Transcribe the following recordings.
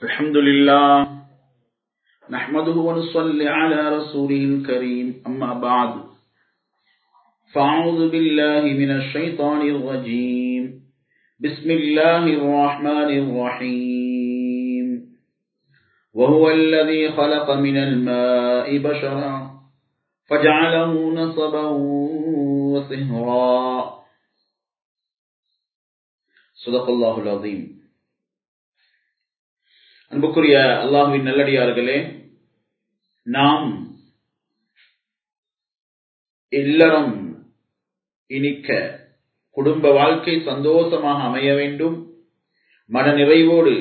الحمد لله نحمده ونصلي على رسوله الكريم أما بعد فأعوذ بالله من الشيطان الرجيم بسم الله الرحمن الرحيم وهو الذي خلق من الماء بشرا فجعله نصبا وصهرا صدق الله العظيم அன்புக்குரிய அல்லாஹுவின் நல்லடியார்களே நாம் இல்லறம் இனிக்க குடும்ப வாழ்க்கை சந்தோஷமாக அமைய வேண்டும் மன நிறைவோடு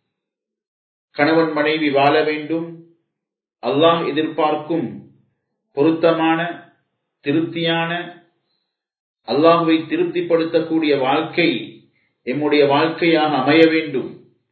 கணவன் மனைவி வாழ வேண்டும் அல்லாஹ் எதிர்பார்க்கும் பொருத்தமான திருப்தியான அல்லாஹுவை திருப்திப்படுத்தக்கூடிய வாழ்க்கை எம்முடைய வாழ்க்கையாக அமைய வேண்டும்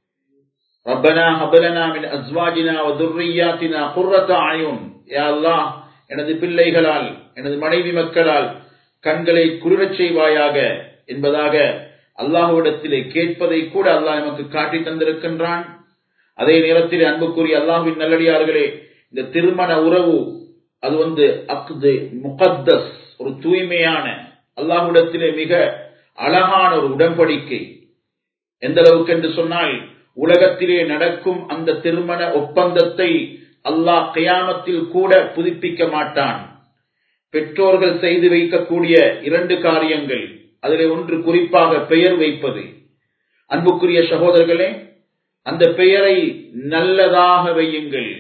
ரப்பனா ஹபலனா மின் அஸ்வாஜினா வதுர்ரியாத்தினா குர்ரத ஆயுன் யா அல்லாஹ் எனது பிள்ளைகளால் எனது மனைவி மக்களால் கண்களை குளிரச் செய்வாயாக என்பதாக அல்லாஹுவிடத்திலே கேட்பதை கூட அல்லாஹ் நமக்கு காட்டி தந்திருக்கின்றான் அதே நேரத்தில் அன்புக்குரிய அல்லாஹுவின் நல்லடியார்களே இந்த திருமண உறவு அது வந்து அக்து முகத்தஸ் ஒரு தூய்மையான அல்லாஹுடத்திலே மிக அழகான ஒரு உடன்படிக்கை எந்த அளவுக்கு என்று சொன்னால் உலகத்திலே நடக்கும் அந்த திருமண ஒப்பந்தத்தை அல்லாஹ் கயாமத்தில் கூட புதுப்பிக்க மாட்டான் பெற்றோர்கள் செய்து வைக்கக்கூடிய இரண்டு காரியங்கள் அதில் ஒன்று குறிப்பாக பெயர் வைப்பது அன்புக்குரிய சகோதரர்களே அந்த பெயரை நல்லதாக வையுங்கள்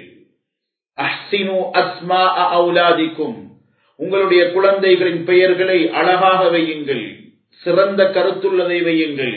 அஹ்சினு அஸ்மா அவுலாதிக்கும் உங்களுடைய குழந்தைகளின் பெயர்களை அழகாக வையுங்கள் சிறந்த கருத்துள்ளதை வையுங்கள்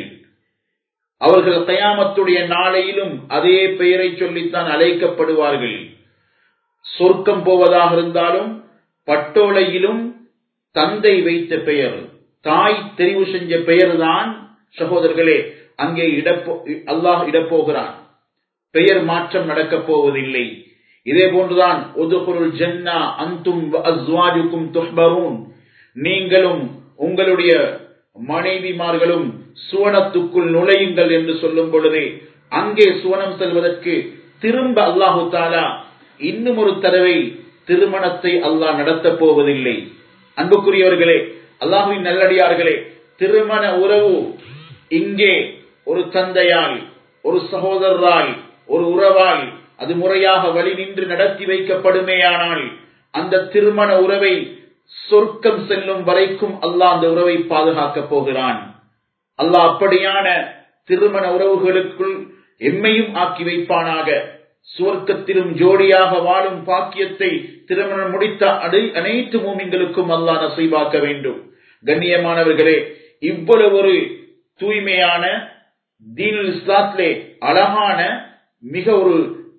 அவர்கள் கயாமத்துடைய நாளையிலும் அதே பெயரை சொல்லித்தான் அழைக்கப்படுவார்கள் சொர்க்கம் போவதாக இருந்தாலும் பட்டோலையிலும் தந்தை வைத்த பெயர் தாய் தெரிவு செஞ்ச பெயர் தான் சகோதரர்களே அங்கே இடப்போ அல்லாஹ் இடப்போகிறான் பெயர் மாற்றம் நடக்கப் போவதில்லை இதே போன்றுதான் ஒதுபொருள் ஜன்னா அந்தும் அஸ்வாஜுக்கும் துஹ்பரூன் நீங்களும் உங்களுடைய மனைவிமார்களும் சுவனத்துக்குள் நுழையுங்கள் என்று சொல்லும் பொழுது அங்கே சுவனம் செல்வதற்கு திரும்ப அல்லாஹு தாலா இன்னும் ஒரு தடவை திருமணத்தை அல்லாஹ் நடத்தப் போவதில்லை அன்புக்குரியவர்களே அல்லாஹுவின் நல்லடியார்களே திருமண உறவு இங்கே ஒரு தந்தையால் ஒரு சகோதரரால் ஒரு உறவால் அது முறையாக வழி நின்று நடத்தி வைக்கப்படுமேயானால் அந்த திருமண உறவை சொர்க்கம் செல்லும் வரைக்கும் அல்லாஹ் அந்த உறவை பாதுகாக்கப் போகிறான் அல்லாஹ் அப்படியான திருமண உறவுகளுக்குள் எம்மையும் ஆக்கி வைப்பானாக சுவர்க்கத்திலும் ஜோடியாக வாழும் பாக்கியத்தை திருமணம் முடித்த அடை அனைத்து மூமிங்களுக்கும் அல்லாஹ் நசைவாக்க வேண்டும் கண்ணியமானவர்களே இவ்வளவு ஒரு தூய்மையான தீனுல் இஸ்லாத்திலே அழகான மிக ஒரு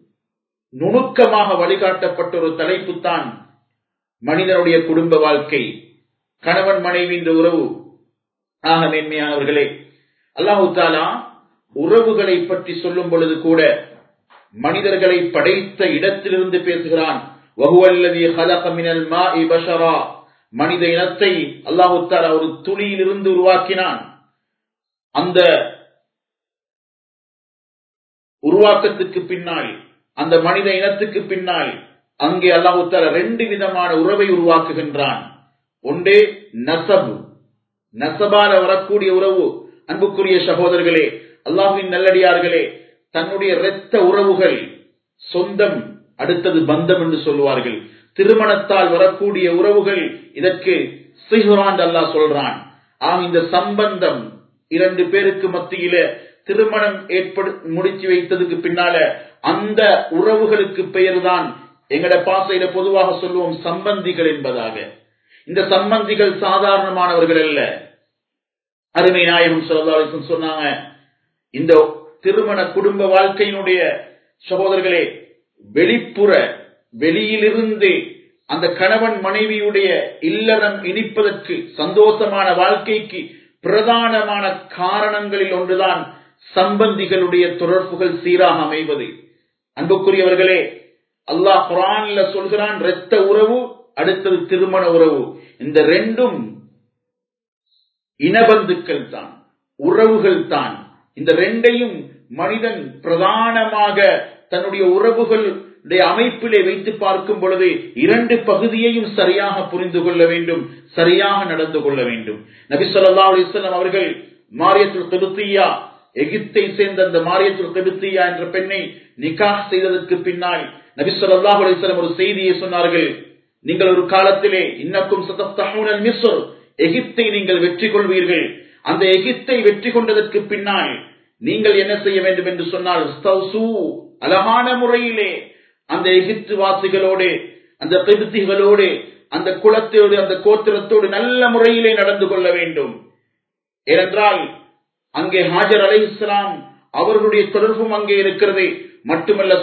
நுணுக்கமாக வழிகாட்டப்பட்ட ஒரு தலைப்பு தான் மனிதனுடைய குடும்ப வாழ்க்கை கணவன் மனைவி என்ற உறவு ஆக மேன்மையானவர்களே அல்லாஹு தாலா உறவுகளை பற்றி சொல்லும் பொழுது கூட மனிதர்களை படைத்த இடத்திலிருந்து பேசுகிறான் மனித இனத்தை அல்லாஹு தாலா ஒரு துளியிலிருந்து உருவாக்கினான் அந்த உருவாக்கத்துக்கு பின்னால் அந்த மனித இனத்துக்கு பின்னால் அங்கே அல்லாஹு தாலா ரெண்டு விதமான உறவை உருவாக்குகின்றான் ஒன்றே நசபு நசபால வரக்கூடிய உறவு அன்புக்குரிய சகோதரர்களே அல்லாஹுவின் நல்லடியார்களே தன்னுடைய இரத்த உறவுகள் சொந்தம் அடுத்தது பந்தம் என்று சொல்லுவார்கள் திருமணத்தால் வரக்கூடிய உறவுகள் இதற்கு சிஹுரான் அல்லாஹ் சொல்றான் ஆக இந்த சம்பந்தம் இரண்டு பேருக்கு மத்தியில திருமணம் ஏற்படு முடிச்சு வைத்ததுக்கு பின்னால அந்த உறவுகளுக்கு பெயர் தான் எங்கட பாசையில பொதுவாக சொல்லுவோம் சம்பந்திகள் என்பதாக இந்த சம்பந்திகள் சாதாரணமானவர்கள் அல்ல அருமை நாயகம் சொல்லி சொன்னாங்க இந்த திருமண குடும்ப வாழ்க்கையினுடைய சகோதரர்களே வெளிப்புற வெளியிலிருந்து அந்த கணவன் மனைவியுடைய இல்லறம் இனிப்பதற்கு சந்தோஷமான வாழ்க்கைக்கு பிரதானமான காரணங்களில் ஒன்றுதான் சம்பந்திகளுடைய தொடர்புகள் சீராக அமைவது அன்புக்குரியவர்களே அல்லாஹ் குரான்ல சொல்கிறான் இரத்த உறவு அடுத்தது திருமண உறவு இந்த ரெண்டும் இனபந்துக்கள் தான் உறவுகள் தான் இந்த ரெண்டையும் மனிதன் பிரதானமாக தன்னுடைய உறவுகளுடைய அமைப்பிலே வைத்து பார்க்கும் பொழுது இரண்டு பகுதியையும் சரியாக புரிந்து கொள்ள வேண்டும் சரியாக நடந்து கொள்ள வேண்டும் நபி சொல்லா அலிஸ்லாம் அவர்கள் மாரியத்துல் கெடுத்தியா எகிப்தை சேர்ந்த அந்த மாரியத்துல் கெடுத்தியா என்ற பெண்ணை நிக்காஹ் செய்ததற்கு பின்னால் நபி சொல்லா அலிஸ்லாம் ஒரு செய்தியை சொன்னார்கள் நீங்கள் ஒரு காலத்திலே இன்னக்கும் சதப்தஹூனல் மிஸ்ர் எகிப்தை நீங்கள் வெற்றி கொள்வீர்கள் அந்த எகிப்தை வெற்றி கொண்டதற்கு பின்னால் நீங்கள் என்ன செய்ய வேண்டும் என்று சொன்னால் அழகான முறையிலே அந்த எகிப்து வாசிகளோடு அந்த பெருத்திகளோடு அந்த குலத்தோடு அந்த கோத்திரத்தோடு நல்ல முறையிலே நடந்து கொள்ள வேண்டும் ஏனென்றால் அங்கே ஹாஜர் அலை இஸ்லாம் அவர்களுடைய தொடர்பும் அங்கே இருக்கிறது மட்டுமல்ல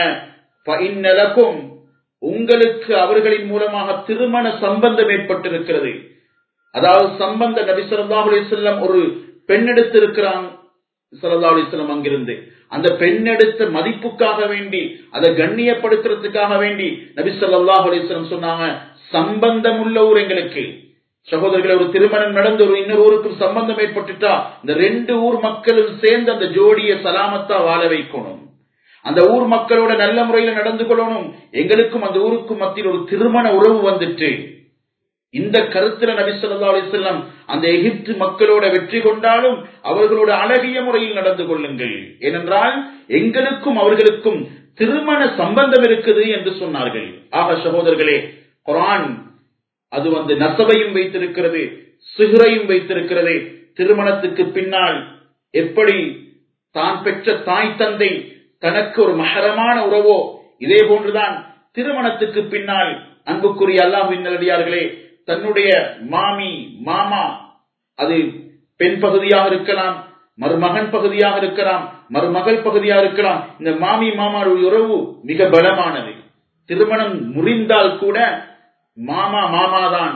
சொன்னாங்க உங்களுக்கு அவர்களின் மூலமாக திருமண சம்பந்தம் ஏற்பட்டிருக்கிறது அதாவது சம்பந்த நபி சொல்லா அலிஸ்லாம் ஒரு பெண்ணெடுத்து இருக்கிறான் சல்லா அலிஸ்லாம் அங்கிருந்து அந்த பெண்ணெடுத்த மதிப்புக்காக வேண்டி அதை கண்ணியப்படுத்துறதுக்காக வேண்டி நபி சொல்லாஹ் அலிஸ்லாம் சொன்னாங்க சம்பந்தம் உள்ள ஊர் எங்களுக்கு சகோதரர்களை ஒரு திருமணம் நடந்து ஒரு இன்னொரு ஊருக்கும் சம்பந்தம் ஏற்பட்டுட்டா இந்த ரெண்டு ஊர் மக்களும் சேர்ந்து அந்த ஜோடியை சலாமத்தா வாழ வைக்கணும் அந்த ஊர் மக்களோட நல்ல முறையில நடந்து கொள்ளணும் எங்களுக்கும் அந்த ஊருக்கும் மத்தியில் ஒரு திருமண உறவு வந்துட்டு இந்த கருத்துல நபி சொல்லா அலிசல்லாம் அந்த எகிப்து மக்களோட வெற்றி கொண்டாலும் அவர்களோட அழகிய முறையில் நடந்து கொள்ளுங்கள் ஏனென்றால் எங்களுக்கும் அவர்களுக்கும் திருமண சம்பந்தம் இருக்குது என்று சொன்னார்கள் ஆக சகோதரர்களே குரான் அது வந்து நசவையும் வைத்திருக்கிறது சிகரையும் வைத்திருக்கிறது திருமணத்துக்கு பின்னால் எப்படி தான் பெற்ற தாய் தந்தை தனக்கு ஒரு மகரமான உறவோ இதே போன்றுதான் திருமணத்துக்கு பின்னால் அன்புக்குரிய அல்லாஹின் நல்லடியார்களே தன்னுடைய மாமி மாமா அது பெண் பகுதியாக இருக்கலாம் மருமகன் பகுதியாக இருக்கலாம் மருமகள் பகுதியாக இருக்கலாம் இந்த மாமி மாமாவுடைய உறவு மிக பலமானது திருமணம் முறிந்தால் கூட மாமா மாமாதான்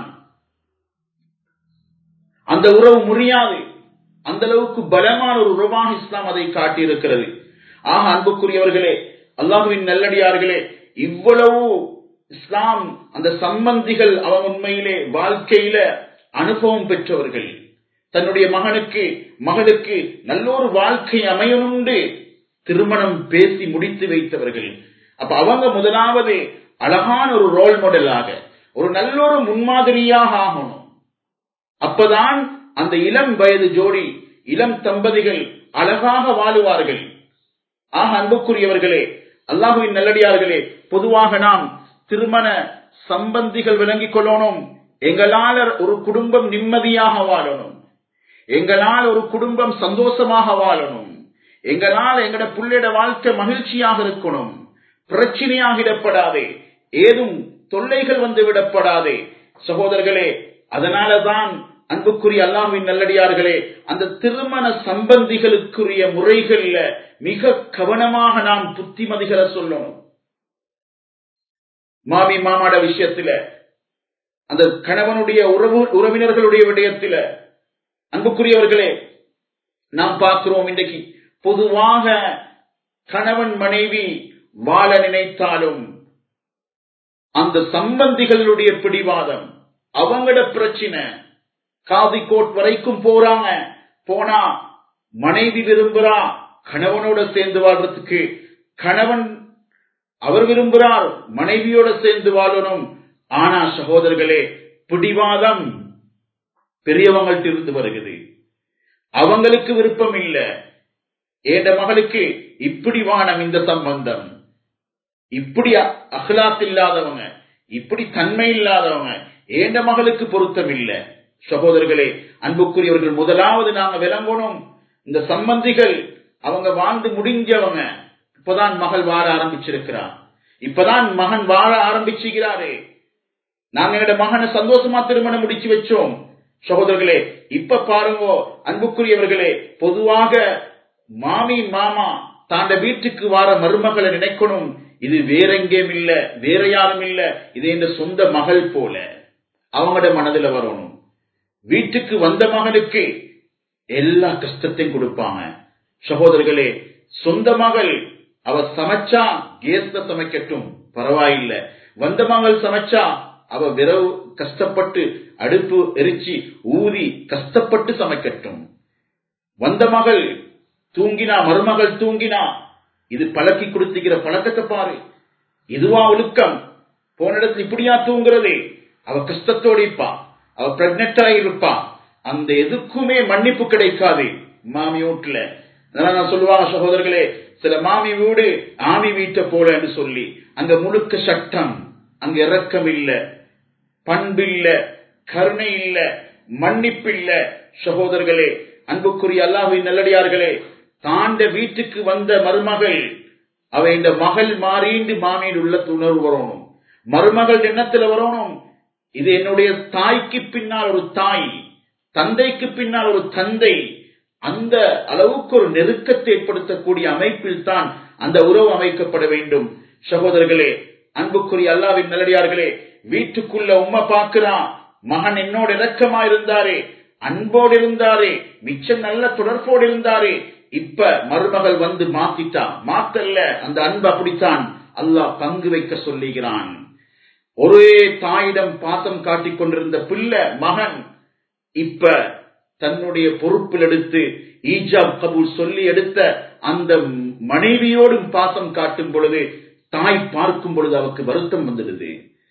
அந்த உறவு முறியாது அந்த அளவுக்கு பலமான ஒரு உறவாக இஸ்லாம் அதை காட்டியிருக்கிறது ஆக அன்புக்குரியவர்களே அல்லாஹுவின் நல்லடியார்களே இவ்வளவு இஸ்லாம் அந்த சம்பந்திகள் அவன் உண்மையிலே வாழ்க்கையில அனுபவம் பெற்றவர்கள் தன்னுடைய மகனுக்கு மகளுக்கு நல்லொரு வாழ்க்கை அமையணுண்டு திருமணம் பேசி முடித்து வைத்தவர்கள் அப்ப அவங்க முதலாவது அழகான ஒரு ரோல் மாடலாக ஒரு நல்லொரு முன்மாதிரியாக ஆகணும் அப்பதான் அந்த இளம் வயது ஜோடி இளம் தம்பதிகள் அழகாக வாழுவார்கள் ஆக அன்புக்குரியவர்களே அல்லாஹுவின் நல்லடியார்களே பொதுவாக நாம் திருமண சம்பந்திகள் விளங்கிக் கொள்ளணும் எங்களால் ஒரு குடும்பம் நிம்மதியாக வாழணும் எங்களால் ஒரு குடும்பம் சந்தோஷமாக வாழணும் எங்களால் எங்கட புள்ளிட வாழ்க்கை மகிழ்ச்சியாக இருக்கணும் பிரச்சனையாகிடப்படாதே ஏதும் தொல்லைகள் வந்து விடப்படாதே சகோதரர்களே அதனாலதான் அன்புக்குரிய அல்லாஹின் நல்லடியார்களே அந்த திருமண சம்பந்திகளுக்குரிய முறைகள்ல மிக கவனமாக நாம் புத்திமதிகளை சொல்லணும் மாமி மாமாட விஷயத்துல அந்த கணவனுடைய உறவு உறவினர்களுடைய விடயத்துல அன்புக்குரியவர்களே நாம் பார்க்கிறோம் இன்றைக்கு பொதுவாக கணவன் மனைவி வாழ நினைத்தாலும் அந்த சம்பந்திகளுடைய பிடிவாதம் அவங்களோட பிரச்சனை காதி கோட் வரைக்கும் போறாங்க போனா மனைவி விரும்புறா கணவனோட சேர்ந்து வாழ்றதுக்கு கணவன் அவர் விரும்புகிறார் மனைவியோட சேர்ந்து வாழணும் ஆனா சகோதரர்களே பிடிவாதம் பெரியவங்கள்ட்ட இருந்து வருகிறது அவங்களுக்கு விருப்பம் இல்ல ஏண்ட மகளுக்கு இப்படி வானம் இந்த சம்பந்தம் இப்படி அகலாத் இல்லாதவங்க இப்படி தன்மை இல்லாதவங்க ஏண்ட மகளுக்கு பொருத்தம் இல்ல சகோதரர்களே அன்புக்குரியவர்கள் முதலாவது நாங்க விளங்கணும் இந்த சம்பந்திகள் அவங்க வாழ்ந்து முடிஞ்சவங்க இப்பதான் மகள் வாழ ஆரம்பிச்சிருக்கிறான் இப்பதான் மகன் வாழ ஆரம்பிச்சுகிறாரு நாங்க எங்களோட மகனை சந்தோஷமா திருமணம் முடிச்சு வச்சோம் சகோதரர்களே இப்ப பாருங்க அன்புக்குரியவர்களே பொதுவாக மாமி மாமா தாண்ட வீட்டுக்கு வார மருமகளை நினைக்கணும் இது வேற எங்கேயும் இல்ல வேற யாரும் இல்ல இது என்ற சொந்த மகள் போல அவங்களோட மனதுல வரணும் வீட்டுக்கு வந்த மகனுக்கு எல்லா கஷ்டத்தையும் கொடுப்பாங்க சகோதரர்களே சொந்த மகள் அவ சமைச்சா கேஸ்ல சமைக்கட்டும் பரவாயில்ல வந்த மகள் சமைச்சா அவ விரவு கஷ்டப்பட்டு அடுப்பு எரிச்சு ஊதி கஷ்டப்பட்டு சமைக்கட்டும் வந்த மகள் தூங்கினா மருமகள் தூங்கினா இது பழக்கி கொடுத்துக்கிற பழக்கத்தை பாரு இதுவா ஒழுக்கம் போன இடத்துல இப்படியா தூங்குறது அவ கஷ்டத்தோடு இருப்பா அவ பிரெக்னெண்டா இருப்பா அந்த எதுக்குமே மன்னிப்பு கிடைக்காது மாமி வீட்டுல அதனால நான் சொல்லுவாங்க சகோதரர்களே சில மாமி வீடு ஆமி வீட்டை போல என்று சொல்லி அங்க முழுக்க சட்டம் அங்க இறக்கம் இல்ல பண்பில்ல கருணை இல்ல மன்னிப்பு இல்ல சகோதரர்களே அன்புக்குரிய அல்லாஹின் நல்லடியார்களே தாண்ட வீட்டுக்கு வந்த மருமகள் அவ இந்த மகள் மாறிண்டு மாமியில் உள்ள உணர்வு வரணும் மருமகள் எண்ணத்துல வரணும் இது என்னுடைய தாய்க்கு பின்னால் ஒரு தாய் தந்தைக்கு பின்னால் ஒரு தந்தை அந்த அளவுக்கு ஒரு நெருக்கத்தை ஏற்படுத்தக்கூடிய அமைப்பில் தான் அந்த உறவு அமைக்கப்பட வேண்டும் சகோதரர்களே அன்புக்குரிய அல்லாவின் நல்லடியார்களே வீட்டுக்குள்ள உம்மை பார்க்கிறான் மகன் என்னோட இறக்கமா இருந்தாரே அன்போடு இருந்தாரே மிச்சம் நல்ல தொடர்போடு இருந்தாரே இப்ப மருமகள் வந்து மாத்திட்டா மாத்தல்ல அந்த அன்பு அப்படித்தான் அல்லாஹ் பங்கு வைக்க சொல்லுகிறான் ஒரே தாயிடம் பாசம் காட்டிக் கொண்டிருந்த பிள்ளை மகன் இப்ப தன்னுடைய பொறுப்பில் எடுத்து ஈஜாப் கபூல் சொல்லி எடுத்த அந்த மனைவியோடும் பாசம் காட்டும் பொழுது தாய் பார்க்கும் பொழுது அவருக்கு வருத்தம் வந்துடுது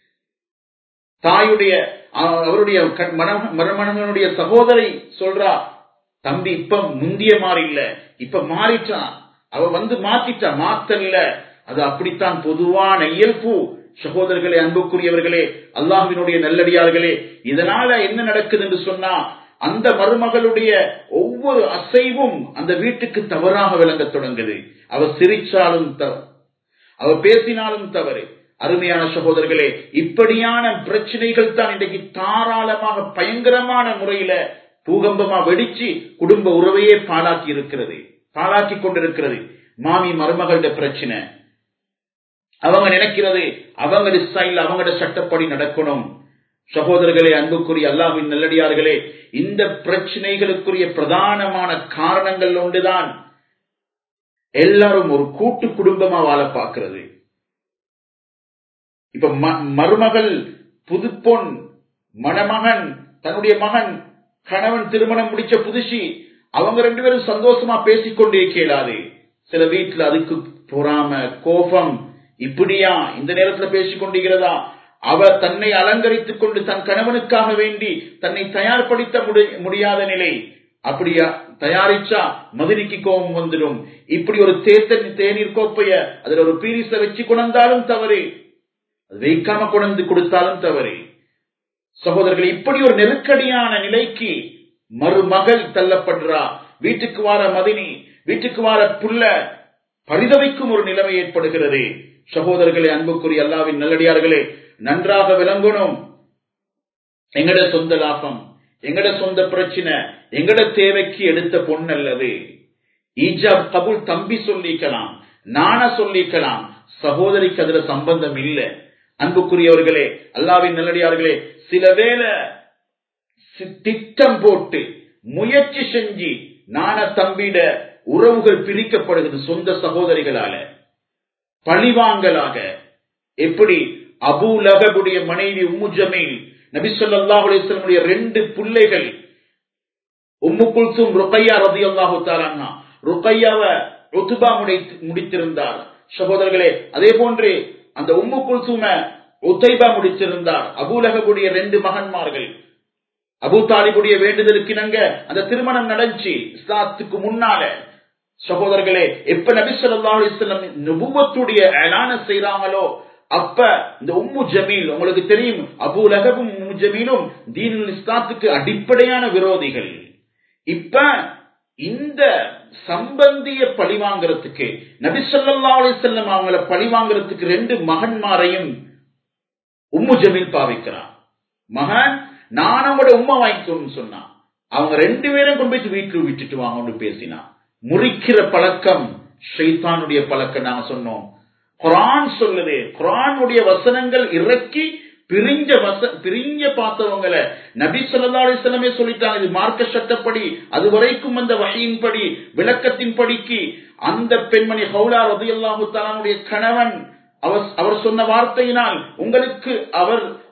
தாயுடைய அவருடைய மருமகனுடைய சகோதரி சொல்றா தம்பி இப்ப முந்திய மாறி இல்ல இப்ப மாறிட்டான் அவ வந்து மாத்திட்டா மாத்தல்ல அது அப்படித்தான் பொதுவான இயல்பு சகோதரர்களே அன்புக்குரியவர்களே அல்லாஹினுடைய நல்லடியார்களே இதனால என்ன நடக்குது என்று சொன்னா அந்த மருமகளுடைய ஒவ்வொரு அசைவும் அந்த வீட்டுக்கு தவறாக விளங்க தொடங்குது அவ சிரிச்சாலும் அவ பேசினாலும் தவறு அருமையான சகோதரர்களே இப்படியான பிரச்சனைகள் தான் இன்றைக்கு தாராளமாக பயங்கரமான முறையில பூகம்பமா வெடிச்சு குடும்ப உறவையே பாழாக்கி இருக்கிறது பாழாக்கி கொண்டிருக்கிறது மாமி மருமகளுடைய பிரச்சனை அவங்க நினைக்கிறது அவங்க ஸ்டைல் அவங்களோட சட்டப்படி நடக்கணும் சகோதரர்களே அன்புக்குரிய அல்லாவின் நல்லடியார்களே இந்த பிரச்சனைகளுக்குரிய பிரதானமான காரணங்கள் ஒன்றுதான் எல்லாரும் ஒரு கூட்டு குடும்பமா வாழ பார்க்கிறது இப்ப மருமகள் புதுப்பொன் மணமகன் தன்னுடைய மகன் கணவன் திருமணம் முடிச்ச புதுசி அவங்க ரெண்டு பேரும் சந்தோஷமா பேசிக்கொண்டே கேளாது சில வீட்டுல அதுக்கு பொறாம கோபம் இப்படியா இந்த நேரத்துல பேசிக் கொண்டிருக்கிறதா அவ தன்னை அலங்கரித்துக் கொண்டு தன் கணவனுக்காக வேண்டி தன்னை தயார்படுத்த முடியாத நிலை அப்படியா தயாரிச்சா மதுரைக்கு கோபம் வந்துடும் இப்படி ஒரு தேத்தன் தேநீர் கோப்பைய அதுல ஒரு பீரிச வச்சு கொண்டாலும் தவறு வைக்காம கொண்டு கொடுத்தாலும் தவறு சகோதரர்கள் இப்படி ஒரு நெருக்கடியான நிலைக்கு மருமகள் தள்ளப்படுறா வீட்டுக்கு வார மதினி வீட்டுக்கு வார புள்ள பரிதவிக்கும் ஒரு நிலைமை ஏற்படுகிறது சகோதரர்களே அன்புக்குரிய அல்லாவின் நல்லடியார்களே நன்றாக விளங்கணும் எங்கட சொந்த லாபம் எங்கட சொந்த பிரச்சனை எங்கட தேவைக்கு எடுத்த பொண்ணு அல்லது ஈஜாப் கபுல் தம்பி சொல்லிக்கலாம் நான சொல்லிக்கலாம் சகோதரிக்கு அதுல சம்பந்தம் இல்லை அன்புக்குரியவர்களே அல்லாவின் நல்லடியார்களே சில வேளை திட்டம் போட்டு முயற்சி செஞ்சு நான தம்பிட உறவுகள் பிரிக்கப்படுகிறது சொந்த சகோதரிகளால பழிவாங்கலாக எப்படி அபு லகபுடைய மனைவி உம்மு ஜமீல் நபி சொல்லாஹ் அலிஸ்லமுடைய ரெண்டு பிள்ளைகள் உம்மு குல்சும் ருக்கையா ரதி அல்லாஹு தாலான்னா ருக்கையாவ ருத்துபா முடித்திருந்தார் சகோதரர்களே அதே போன்று அந்த உம்மு குல்சும உத்தைபா முடிச்சிருந்தார் அபூலகபுடைய ரெண்டு மகன்மார்கள் அபு தாலிபுடைய வேண்டுதலுக்கு இணங்க அந்த திருமணம் நடந்துச்சு இஸ்லாத்துக்கு முன்னால சகோதரர்களே எப்ப நபி சொல்லா அலிஸ்லம் நுபுவத்துடைய அலான செய்யறாங்களோ அப்ப இந்த உம்மு ஜமீல் உங்களுக்கு தெரியும் அபு லகபும் உம்மு ஜமீலும் தீனுல் இஸ்லாத்துக்கு அடிப்படையான விரோதிகள் இப்ப இந்த சம்பந்திய பழி வாங்குறதுக்கு நபி சொல்லா அலிசல்லம் அவங்கள பழி வாங்குறதுக்கு ரெண்டு மகன்மாரையும் உம்மு ஜமீல் பாவிக்கிறான் மகன் நான் அவங்களோட உண்மை வாங்கிக்கணும்னு சொன்னான் அவங்க ரெண்டு பேரும் கொண்டு போய் வீட்டுக்கு விட்டுட்டு வாங்கன்னு பேசினான் முறிக்கிற பழக்கம் ஷைத்தானுடைய பழக்கம் நாங்க சொன்னோம் குரான் சொல்லுது குரானுடைய வசனங்கள் இறக்கி பிரிஞ்ச வச பிரிஞ்ச பார்த்தவங்களை நபி சொல்லா அலிஸ்லமே சொல்லிட்டாங்க இது மார்க்க சட்டப்படி அது வரைக்கும் அந்த வகையின்படி விளக்கத்தின் படிக்கு அந்த பெண்மணி ஹவுலா ரதி அல்லாஹு தாலானுடைய கணவன் அவர் அவர் சொன்ன வார்த்தையினால் உங்களுக்கு அவர்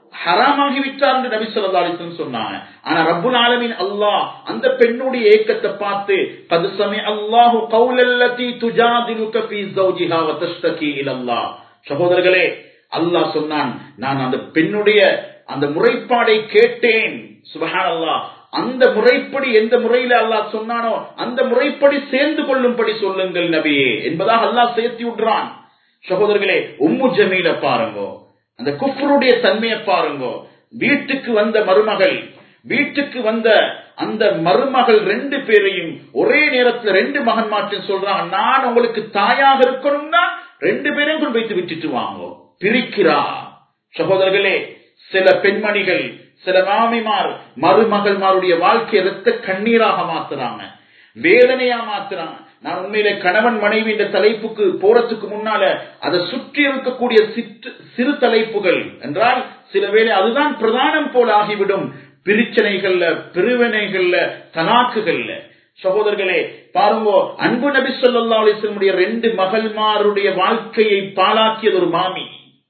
ஹராமாகிவிட்டார் என்று நபி சொல்லா அலிஸ்லம் சொன்னாங்க ஆனா ரப்புல் ஆலமின் அல்லாஹ் அந்த பெண்ணுடைய ஏக்கத்தை பார்த்து கது சமி அல்லாஹு கௌலல்லதி துஜாதிலுக ஃபீ ஜௌஜிஹா வ தஷ்தகி இலல்லாஹ் சகோதரர்களே அல்லாஹ் சொன்னான் நான் அந்த பெண்ணுடைய அந்த முறைப்பாடை கேட்டேன் சுபஹானல்லாஹ் அந்த முறைப்படி எந்த முறையில அல்லாஹ் சொன்னானோ அந்த முறைப்படி சேர்ந்து கொள்ளும்படி சொல்லுங்கள் நபியே என்பதாக அல்லாஹ் சேர்த்தி விடுறான் சகோதரர்களே உம்மு ஜமீல பாருங்க அந்த குஃபருடைய தன்மையை பாருங்க வீட்டுக்கு வந்த மருமகள் வீட்டுக்கு வந்த அந்த மருமகள் ரெண்டு பேரையும் ஒரே நேரத்துல ரெண்டு மகன் மாற்றி சொல்றாங்க நான் உங்களுக்கு தாயாக இருக்கணும்னா ரெண்டு பேரையும் கொண்டு வைத்து விட்டுட்டு வாங்க பிரிக்கிறா சகோதரர்களே சில பெண்மணிகள் சில மாமிமார் மருமகள்மாருடைய வாழ்க்கையை ரத்த கண்ணீராக மாத்துறாங்க வேதனையா மாத்துறாங்க நான் உண்மையிலே கணவன் மனைவி என்ற தலைப்புக்கு போறதுக்கு முன்னால அதை சுற்றி இருக்கக்கூடிய சிறு தலைப்புகள் என்றால் சில வேளை அதுதான் பிரதானம் போல ஆகிவிடும் பிரிச்சனைகள்ல பிரிவினைகள்ல தலாக்குகள்ல சகோதரர்களே பாருங்க அன்பு நபி சொல்லா அலிஸ்லமுடைய ரெண்டு மகள்மாருடைய வாழ்க்கையை பாலாக்கியது ஒரு மாமி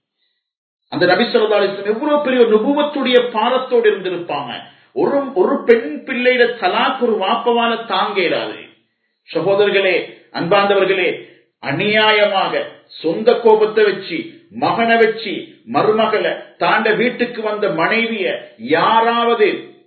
அந்த நபி சொல்லா அலிஸ்லம் எவ்வளவு பெரிய ஒரு நுபுவத்துடைய பாரத்தோடு இருந்திருப்பாங்க ஒரு ஒரு பெண் பிள்ளையிட தலாக்கு ஒரு வாப்பவால தாங்க இயலாது சகோதரர்களே அன்பாந்தவர்களே அநியாயமாக சொந்த கோபத்தை வச்சு மகனை வச்சு மருமகளை தாண்ட வீட்டுக்கு வந்த மனைவிய யாராவது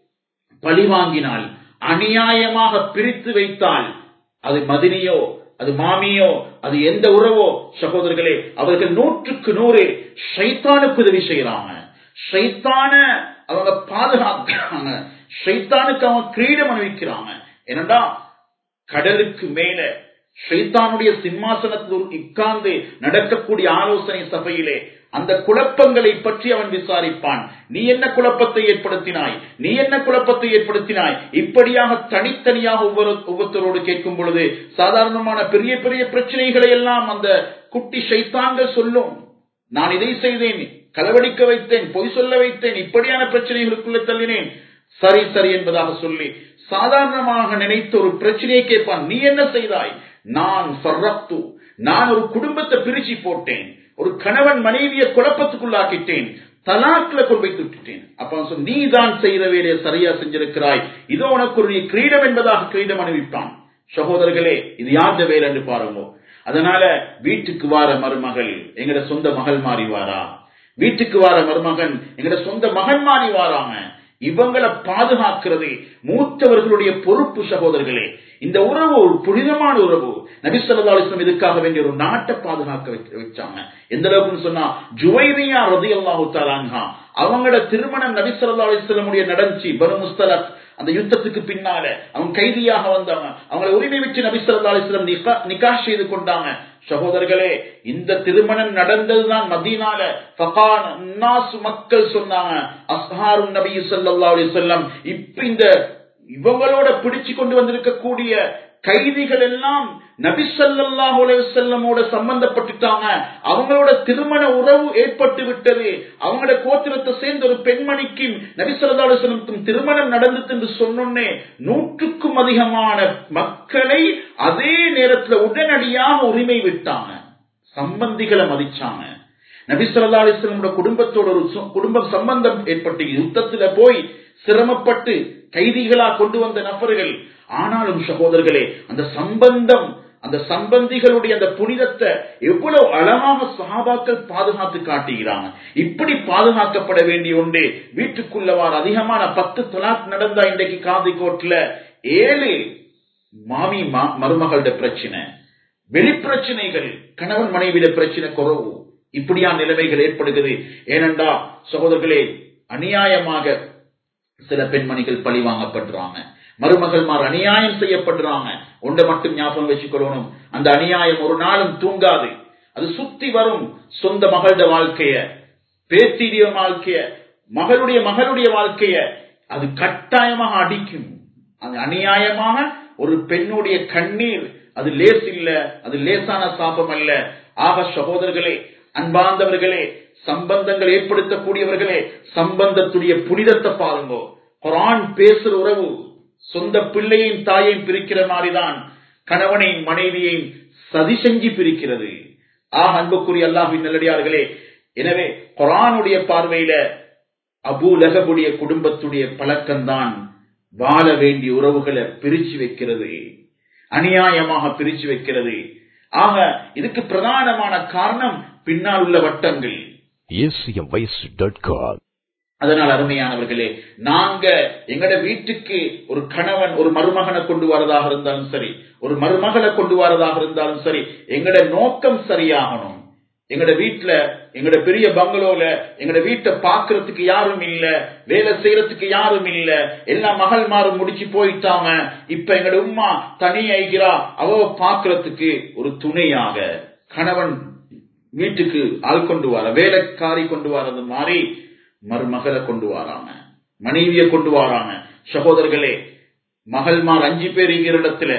பழி வாங்கினால் அநியாயமாக பிரித்து வைத்தால் அது மதினியோ அது மாமியோ அது எந்த உறவோ சகோதரர்களே அவர்கள் நூற்றுக்கு நூறு ஷைத்தானுக்கு உதவி செய்யறாங்க ஷைத்தான அவங்க பாதுகாக்கிறாங்க ஷைத்தானுக்கு அவங்க கிரீடம் அணிவிக்கிறாங்க என்னடா கடலுக்கு மேல ஷைத்தானுடைய சிம்மாசனத்தில் உட்கார்ந்து நடக்கக்கூடிய ஆலோசனை சபையிலே அந்த குழப்பங்களை பற்றி அவன் விசாரிப்பான் நீ என்ன குழப்பத்தை ஏற்படுத்தினாய் நீ என்ன குழப்பத்தை ஏற்படுத்தினாய் இப்படியாக தனித்தனியாக ஒவ்வொரு ஒவ்வொருத்தரோடு கேட்கும் பொழுது சாதாரணமான பெரிய பெரிய பிரச்சனைகளை எல்லாம் அந்த குட்டி ஷைத்தான்கள் சொல்லும் நான் இதை செய்தேன் களவடிக்க வைத்தேன் பொய் சொல்ல வைத்தேன் இப்படியான பிரச்சனைகளுக்குள்ள தள்ளினேன் சரி சரி என்பதாக சொல்லி சாதாரணமாக நினைத்த ஒரு பிரச்சனையை கேட்பான் நீ என்ன செய்தாய் நான் ஃபர்ரப்து நான் ஒரு குடும்பத்தை பிரிச்சு போட்டேன் ஒரு கணவன் மனைவியை குழப்பத்துக்குள்ளாக்கிட்டேன் தலாக்ல கொண்டு வைத்து விட்டுட்டேன் அப்ப நீ தான் செய்த வேலையை சரியா செஞ்சிருக்கிறாய் இதோ உனக்கு ஒரு கிரீடம் என்பதாக கிரீடம் அணிவிப்பான் சகோதரர்களே இது யார்த வேலை என்று பாருங்க அதனால வீட்டுக்கு வார மருமகள் எங்கட சொந்த மகள் மாறி வாரா வீட்டுக்கு வார மருமகன் எங்கட சொந்த மகன் மாறி வாராங்க இவங்களை பாதுகாக்கிறது மூத்தவர்களுடைய பொறுப்பு சகோதரர்களே இந்த உறவு ஒரு புனிதமான உறவு நபிசல்லாஸ்லம் இதுக்காக வேண்டிய ஒரு நாட்டை பாதுகாக்க வச்சாங்க எந்த அளவுக்குன்னு சொன்னா ஜுவைரியா ரதி அல்லாஹு தாலான்ஹா அவங்களோட திருமணம் நபிசல்லா அலிஸ்லமுடைய நடந்துச்சு பனு முஸ்தலக் அந்த யுத்தத்துக்கு பின்னால அவங்க கைதியாக வந்தவங்க அவங்களை உரிமை வச்சு நபிசல்லா அலிஸ்லம் நிகா செய்து கொண்டாங்க சகோதரர்களே இந்த திருமணம் நடந்ததுதான் மதீனால மக்கள் சொன்னாங்க அஸ்ஹாரு நபி சொல்லா அலிசல்லம் இப்ப இந்த இவங்களோட பிடிச்சு கொண்டு வந்திருக்கக்கூடிய கைதிகள் எல்லாம் நபி சல்லாஹூ செல்லமோட சம்பந்தப்பட்டுட்டாங்க அவங்களோட திருமண உறவு ஏற்பட்டு விட்டது அவங்களோட கோத்திரத்தை சேர்ந்த ஒரு பெண்மணிக்கு நபி சொல்லா செல்லமுக்கும் திருமணம் நடந்தது என்று சொன்னோன்னே நூற்றுக்கும் அதிகமான மக்களை அதே நேரத்தில் உடனடியாக உரிமை விட்டாங்க சம்பந்திகளை மதிச்சாங்க நபி சொல்லா அலிஸ்லமோட குடும்பத்தோட ஒரு குடும்ப சம்பந்தம் ஏற்பட்டு யுத்தத்துல போய் சிரமப்பட்டு கைதிகளா கொண்டு வந்த நபர்கள் ஆனாலும் சகோதரர்களே அந்த சம்பந்தம் அந்த சம்பந்திகளுடைய அந்த புனிதத்தை எவ்வளவு அழகாக சகாபாக்கள் பாதுகாத்து காட்டுகிறாங்க இப்படி பாதுகாக்கப்பட வேண்டிய ஒன்று வீட்டுக்குள்ளவாறு அதிகமான பத்து தொலாக் நடந்தா இன்றைக்கு காதிக்கோட்டில் ஏழு மாமி மருமகளோட பிரச்சனை வெளிப்பிரச்சனைகள் கணவன் மனைவிட பிரச்சனை குறவு இப்படியான நிலைமைகள் ஏற்படுகிறது ஏனென்றா சகோதரர்களே அநியாயமாக சில பெண்மணிகள் பழி வாங்கப்படுறாங்க மருமகள்மார் அநியாயம் செய்யப்படுறாங்க ஒன்றை மட்டும் ஞாபகம் வச்சுக்கொள்ளணும் அந்த அநியாயம் ஒரு நாளும் தூங்காது அது சுத்தி வரும் சொந்த மகளோட வாழ்க்கைய பேத்திரிய வாழ்க்கைய மகளுடைய மகளுடைய வாழ்க்கைய அது கட்டாயமாக அடிக்கும் அது அநியாயமாக ஒரு பெண்ணுடைய கண்ணீர் அது லேஸ் இல்ல அது லேசான சாபம் அல்ல ஆக சகோதரர்களே அன்பார்ந்தவர்களே சம்பந்தங்கள் ஏற்படுத்தக்கூடியவர்களே சம்பந்தத்துடைய புனிதத்தை பாருங்க குரான் பேசுற உறவு சொந்த பிள்ளையின் தாயையும் பிரிக்கிற மாதிரிதான் கணவனையும் மனைவியையும் சதி செஞ்சு பிரிக்கிறது ஆக அன்புக்குரிய அல்லாஹின் நல்லடியார்களே எனவே குரானுடைய பார்வையில அபூ லகபுடைய குடும்பத்துடைய பழக்கம்தான் வாழ வேண்டிய உறவுகளை பிரிச்சு வைக்கிறது அநியாயமாக பிரிச்சு வைக்கிறது ஆக இதுக்கு பிரதானமான காரணம் பின்னால் உள்ள வட்டங்கள் acmvoice.com அதனால் அருமையானவர்களே நாங்க எங்கட வீட்டுக்கு ஒரு கணவன் ஒரு மருமகனை கொண்டு வரதாக இருந்தாலும் சரி ஒரு மருமகளை கொண்டு வரதாக இருந்தாலும் சரி எங்கட நோக்கம் சரியாகணும் எங்கட வீட்டுல எங்கட பெரிய பங்களோல எங்கட வீட்டை பாக்குறதுக்கு யாரும் இல்ல வேலை செய்யறதுக்கு யாரும் இல்ல எல்லா மகள் மாறும் முடிச்சு போயிட்டாங்க இப்ப எங்கட உம்மா தனி ஐகிறா அவ பாக்குறதுக்கு ஒரு துணையாக கணவன் வீட்டுக்கு ஆள் கொண்டு வர வேலைக்காரி கொண்டு வரது மாதிரி மருமகளை கொண்டு வராங்க மனைவியை கொண்டு வராங்க சகோதரர்களே மகள்மார் அஞ்சு பேர் இருக்கிற இடத்துல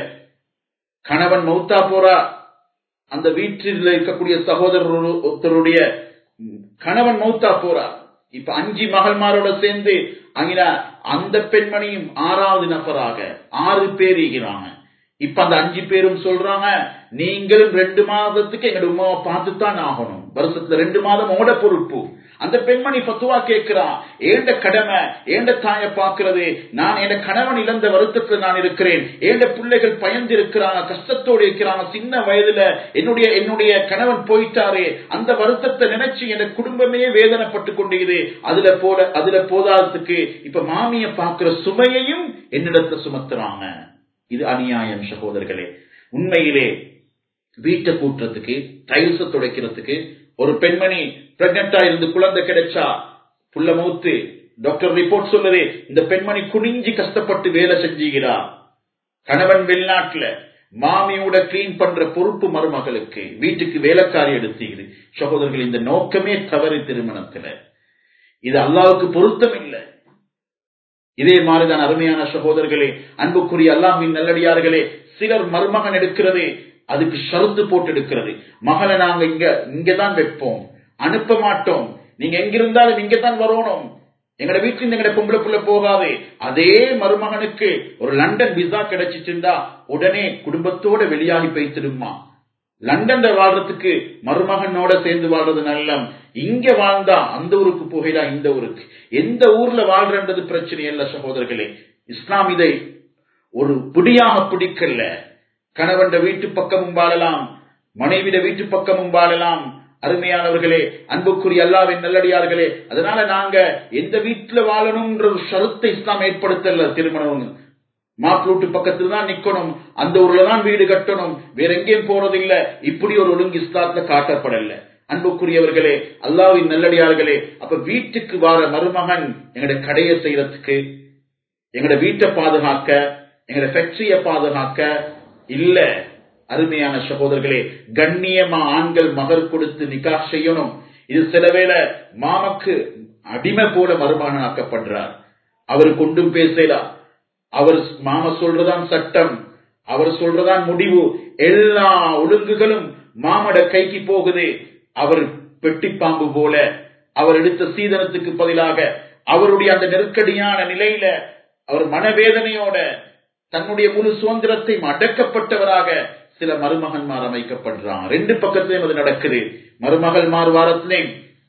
கணவன் மௌத்தா போறா அந்த வீட்டில் இருக்கக்கூடிய சகோதரர் ஒருத்தருடைய கணவன் மௌத்தா போறார் இப்ப அஞ்சு மகள்மாரோட சேர்ந்து அங்கின அந்த பெண்மணியும் ஆறாவது நபராக ஆறு பேர் இருக்கிறாங்க இப்ப அந்த அஞ்சு பேரும் சொல்றாங்க நீங்களும் ரெண்டு மாதத்துக்கு எங்க உமாவை பார்த்துத்தான் ஆகணும் வருஷத்துல ரெண்டு மாதம் ஓட பொறுப்பு அந்த பெண்மணி பத்துவா கேட்கிறா ஏண்ட கடமை ஏண்ட தாயை பார்க்கிறது நான் என் கணவன் இழந்த வருத்தத்தில் நான் இருக்கிறேன் ஏண்ட பிள்ளைகள் பயந்து இருக்கிறாங்க கஷ்டத்தோடு இருக்கிறாங்க சின்ன வயதுல என்னுடைய என்னுடைய கணவன் போயிட்டாரே அந்த வருத்தத்தை நினைச்சு என் குடும்பமே வேதனைப்பட்டு கொண்டிருது அதுல போல அதுல போதாததுக்கு இப்ப மாமிய பார்க்கிற சுமையையும் என்னிடத்துல சுமத்துறாங்க இது அநியாயம் சகோதரர்களே உண்மையிலே வீட்டை கூட்டுறதுக்கு டைல்ஸ துடைக்கிறதுக்கு ஒரு பெண்மணி பிரெக்னண்டா இருந்து குழந்தை கிடைச்சா புள்ள மூத்து டாக்டர் ரிப்போர்ட் சொல்லுது இந்த பெண்மணி குனிஞ்சு கஷ்டப்பட்டு வேலை செஞ்சுகிறா கணவன் வெளிநாட்டுல மாமியோட கிளீன் பண்ற பொறுப்பு மருமகளுக்கு வீட்டுக்கு வேலைக்காரி எடுத்துகிறது சகோதரர்கள் இந்த நோக்கமே தவறு திருமணத்துல இது அல்லாவுக்கு பொருத்தம் இல்லை இதே மாதிரிதான் அருமையான சகோதரர்களே அன்புக்குரிய அல்லாமின் நல்லடியார்களே சிலர் மருமகன் எடுக்கிறது அதுக்கு ஷருத்து போட்டு எடுக்கிறது மகளை நாங்க இங்க இங்கதான் வைப்போம் அனுப்ப மாட்டோம் நீங்க எங்கிருந்தாலும் இங்கதான் வரணும் எங்கட வீட்டுல எங்கட பொம்பளை புள்ள போகாது அதே மருமகனுக்கு ஒரு லண்டன் விசா கிடைச்சிட்டுண்டா உடனே குடும்பத்தோட வெளியாகி போய்த்திடுமா லண்டன்ல வாழ்றதுக்கு மருமகனோட சேர்ந்து வாழ்றது நல்லம் இங்க வாழ்ந்தா அந்த ஊருக்கு போகலா இந்த ஊருக்கு எந்த ஊர்ல வாழ்றன்றது பிரச்சனை இல்ல சகோதரர்களே இஸ்லாம் இதை ஒரு பிடியாக பிடிக்கல கணவன் வீட்டு பக்கமும் வாழலாம் மனைவிட வீட்டு பக்கமும் வாழலாம் அருமையானவர்களே அன்புக்குரிய அல்லாவின் நல்லடியார்களே அதனால நாங்க எந்த வீட்டுல வாழணும்ன்ற ஒரு ஷருத்தை இஸ்லாம் ஏற்படுத்தல திருமணம் மாப்பிள்ளூட்டு பக்கத்துல தான் நிக்கணும் அந்த ஊர்ல தான் வீடு கட்டணும் வேற எங்கேயும் போறது இல்ல இப்படி ஒரு ஒழுங்கு இஸ்லாத்துல காட்டப்படல அன்புக்குரியவர்களே அல்லாவின் நல்லடியார்களே அப்ப வீட்டுக்கு வார மருமகன் எங்கட கடையை செய்யறதுக்கு எங்கட வீட்டை பாதுகாக்க எங்கட ஃபேக்டரிய பாதுகாக்க இல்ல அருமையான சகோதரர்களே கண்ணியமா ஆண்கள் மகர் கொடுத்து நிக்கா செய்யணும் இது சில வேளை மாமக்கு அடிமை போல மருமகன் ஆக்கப்படுறார் அவர் கொண்டும் பேசலாம் அவர் மாம சொல்றதான் சட்டம் அவர் சொல்றதான் முடிவு எல்லா ஒழுங்குகளும் மாமட கைக்கு போகுது அவர் பெட்டிப்பாம்பு போல அவர் எடுத்த சீதனத்துக்கு பதிலாக அவருடைய அந்த நெருக்கடியான நிலையில அவர் மனவேதனையோட தன்னுடைய முழு சுதந்திரத்தையும் அடக்கப்பட்டவராக சில மருமகன்மார் அமைக்கப்படுறாங்க ரெண்டு பக்கத்திலையும் அது நடக்குது மருமகள்மார் வாரத்திலையும்